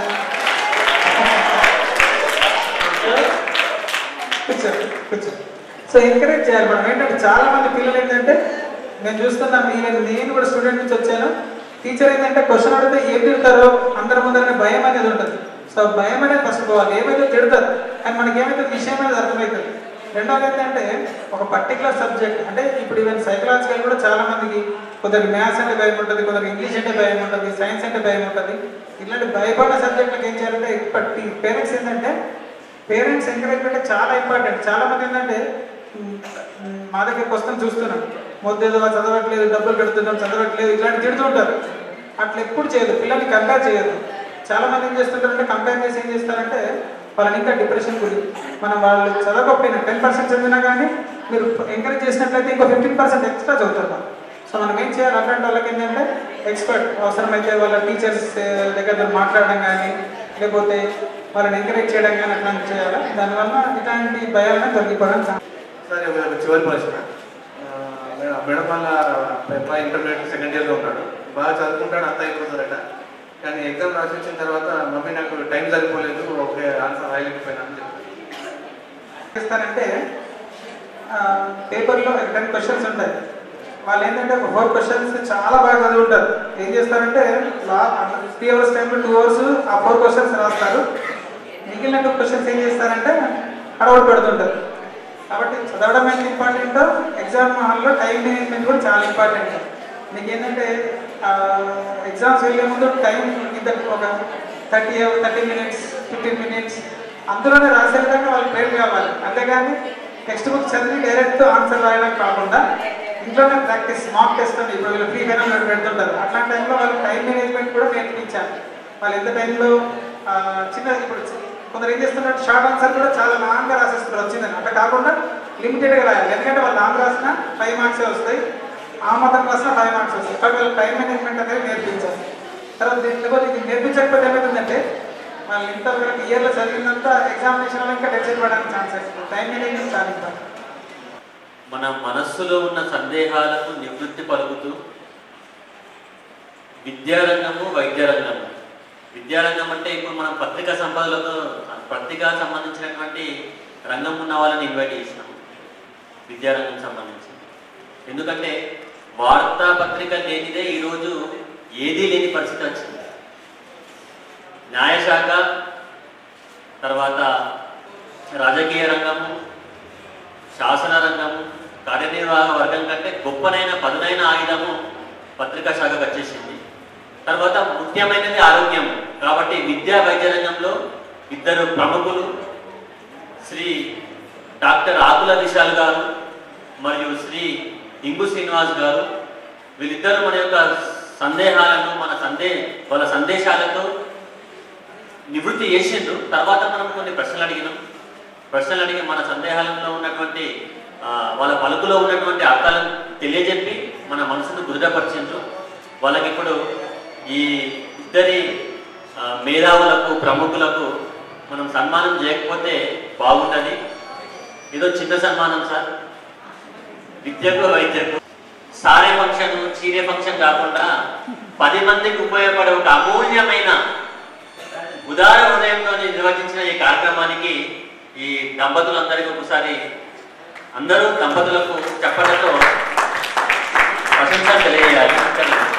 కూర్చో కూర్చో సో ఎంకరేజ్ చేయాలి మనం ఏంటంటే చాలా మంది పిల్లలు ఏంటంటే నేను చూస్తున్నాను ఈవెన్ నేను కూడా స్టూడెంట్ నుంచి వచ్చాను టీచర్ ఏంటంటే క్వశ్చన్ అడిగితే ఏం తిడతారో అందరి ముందరనే భయం అనేది ఉంటుంది సో భయం అనేది ఫస్ట్ పోవాలి ఏమైతే తిడతారు కానీ మనకి ఏమైతే విషయం అనేది అర్థమవుతుంది రెండోది ఏంటంటే ఒక పర్టికులర్ సబ్జెక్ట్ అంటే ఇప్పుడు ఈవెన్ సైకలాజికల్ కూడా చాలా మందికి కొందరికి మ్యాథ్స్ అంటే భయం ఉంటుంది కొందరికి ఇంగ్లీష్ అంటే భయం ఉంటుంది సైన్స్ అంటే భయం ఉంటుంది ఇలాంటి భయపడిన సబ్జెక్టులకు ఏం చేయాలంటే ఇప్పటి పేరెంట్స్ ఏంటంటే పేరెంట్స్ ఎంకరేజ్మెంట్ చాలా ఇంపార్టెంట్ చాలా మంది ఏంటంటే మ్, మ్, మా దగ్గరికి వస్తాం చూస్తున్నాం మొద్దేదో చదవట్లేదు డబ్బులు పెడుతున్నాం చదవట్లేదు ఇట్లాంటి తిడుతుంటారు అట్లా ఎప్పుడు చేయదు పిల్లల్ని కంపేర్ చేయదు చాలా మంది ఏం చేస్తుంటారంటే కంపేర్ చేసి ఏం చేస్తారంటే వాళ్ళని ఇంకా డిప్రెషన్ గురి మనం వాళ్ళు చదవకపోయినా టెన్ పర్సెంట్ చదివినా కానీ మీరు ఎంకరేజ్ చేసినట్లయితే ఇంకో ఫిఫ్టీన్ పర్సెంట్ ఎక్స్ట్రా చదువుతారు సో మనం ఏం చేయాలి అట్లాంటి వాళ్ళకి ఏంటంటే ఎక్స్పర్ట్ అవసరమైతే వాళ్ళ టీచర్స్ దగ్గర మాట్లాడడం కానీ లేకపోతే వాళ్ళని ఎంకరేజ్ చేయడం కానీ అట్లాంటివి చేయాలి దానివల్ల ఇట్లాంటి భయాలను తగ్గిపోవడం చాలా సరే ఒక చివరి ప్రశ్న ఆ, మేడం మేడం వాళ్ళ అబ్బాయి ఇంటర్మీడియట్ సెకండ్ ఇయర్లో ఉన్నాడు బాగా చదువుకుంటాడు అంతా అయిపోతుందట కానీ ఎగ్జామ్ రాసి వచ్చిన తర్వాత మమ్మీ నాకు టైం సరిపోలేదు ఒకే ఆన్సర్ రాయలేకపోయినా అని చెప్పారు చేస్తారంటే ఆ, పేపర్లో టెన్ క్వశ్చన్స్ ఉంటాయి వాళ్ళు ఏంటంటే ఒక ఫోర్ క్వశ్చన్స్ చాలా బాగా చదువుంటారు ఏం చేస్తారంటే త్రీ అవర్స్ టైంలో టూ అవర్స్ ఆ ఫోర్ క్వశ్చన్స్ రాస్తారు మిగిలిన టూ క్వశ్చన్స్ ఏం చేస్తారంటే అడవుడు పెడుతుంటారు కాబట్టి చదవడం ఎంత ఇంపార్టెంట్ ఎగ్జామ్ హాల్లో టైం మేనేజ్మెంట్ కూడా చాలా ఇంపార్టెంట్ మీకు ఏంటంటే ఎగ్జామ్స్ వెళ్ళే ముందు టైం ఇంత ఒక thirty thirty minutes fifteen minutes అందులోనే రాసే విధంగా వాళ్ళు ట్రైన్ కావాలి అంతేగాని టెక్స్ట్ బుక్ చదివి డైరెక్ట్ ఆన్సర్ రాయడం కాకుండా ఇంట్లోనే ప్రాక్టీస్ మాక్ టెస్ట్ అని ఇప్పుడు వీళ్ళు ఫ్రీ ఫైనల్ పెడుతుంటారు అట్లాంటి టైంలో వాళ్ళు టైం మేనేజ్మెంట్ కూడా నేర్పించాలి వాళ్ళు ఎంత టైంలో ఆ, చిన్న ఇప్పుడు చి- కొందరు ఏం చేస్తున్నారు షార్ట్ ఆన్సర్ కూడా చాలా లాంగ్గా రాసేస్తారు వచ్చిందని అట్లా కాకుండా లిమిటెడ్గా రాయాలి ఎందుకంటే వాళ్ళు లాంగ్ రాసిన ఫైవ్ మార్క్సే వస్తాయి ఆ మాత్రం రాసిన ఫైవ్ మార్క్స్ వస్తాయి కాబట్టి వాళ్ళు టైం మేనేజ్మెంట్ అనేది నేర్పించాలి తర్వాత దీని లేకపోతే ఇది నేర్పించకపోతే ఏమవుతుందంటే వాళ్ళు ఇంత వరకు ఇయర్లో చదివినంత ఎగ్జామినేషన్ ఇంకా డెసిషన్ పడడానికి ఛాన్సెస్ టైం మేనేజ్మెంట్ చాలా important. మన మనస్సులో ఉన్న సందేహాలకు నివృత్తి పలుకుతూ విద్యారంగము వైద్యరంగము విద్యారంగం అంటే ఇప్పుడు మనం పత్రికా సంపాదనలతో పత్రికా సంబంధించినటువంటి రంగం ఉన్న వాళ్ళని ఇన్వైట్ చేసినాం విద్యారంగం సంబంధించి ఎందుకంటే వార్తాపత్రిక లేనిదే ఈరోజు ఏదీ లేని పరిస్థితి వచ్చింది న్యాయశాఖ తర్వాత రాజకీయ రంగము శాసన రంగము కార్యనిర్వాహక వర్గం కంటే గొప్పనైన పదునైన ఆయుధము పత్రికా శాఖకు వచ్చేసింది తర్వాత ముఖ్యమైనది ఆరోగ్యం కాబట్టి విద్యా వైద్య రంగంలో ఇద్దరు ప్రముఖులు శ్రీ డాక్టర్ ఆకుల విశాల్ గారు మరియు శ్రీ ఇంగు శ్రీనివాస్ గారు వీళ్ళిద్దరూ మన యొక్క సందేహాలను మన సందే వాళ్ళ సందేశాలతో నివృత్తి చేసిండ్రు తర్వాత మనం కొన్ని ప్రశ్నలు అడిగినాం ప్రశ్నలు అడిగి మన సందేహాలలో ఉన్నటువంటి ఆ, వాళ్ళ పలుకులో ఉన్నటువంటి అర్థాలను తెలియజెప్పి మన మనసును కుదుటపరిచిండ్రు వాళ్ళకి ఇప్పుడు ఈ ఇద్దరి ఆ, మేధావులకు ప్రముఖులకు మనం సన్మానం చేయకపోతే బాగుంటుంది ఇదో చిన్న సన్మానం సార్ విద్యకు వైద్యకు సారే ఫంక్షన్ చీరే ఫంక్షన్ కాకుండా పది మందికి ఉపయోగపడే ఒక అమూల్యమైన ఉదార హృదయంతో నిర్వహించిన ఈ కార్యక్రమానికి ఈ దంపతులందరికీ ఒకసారి అందరూ దంపతులకు చెప్పడంతో ప్రశంస తెలియజేయాలి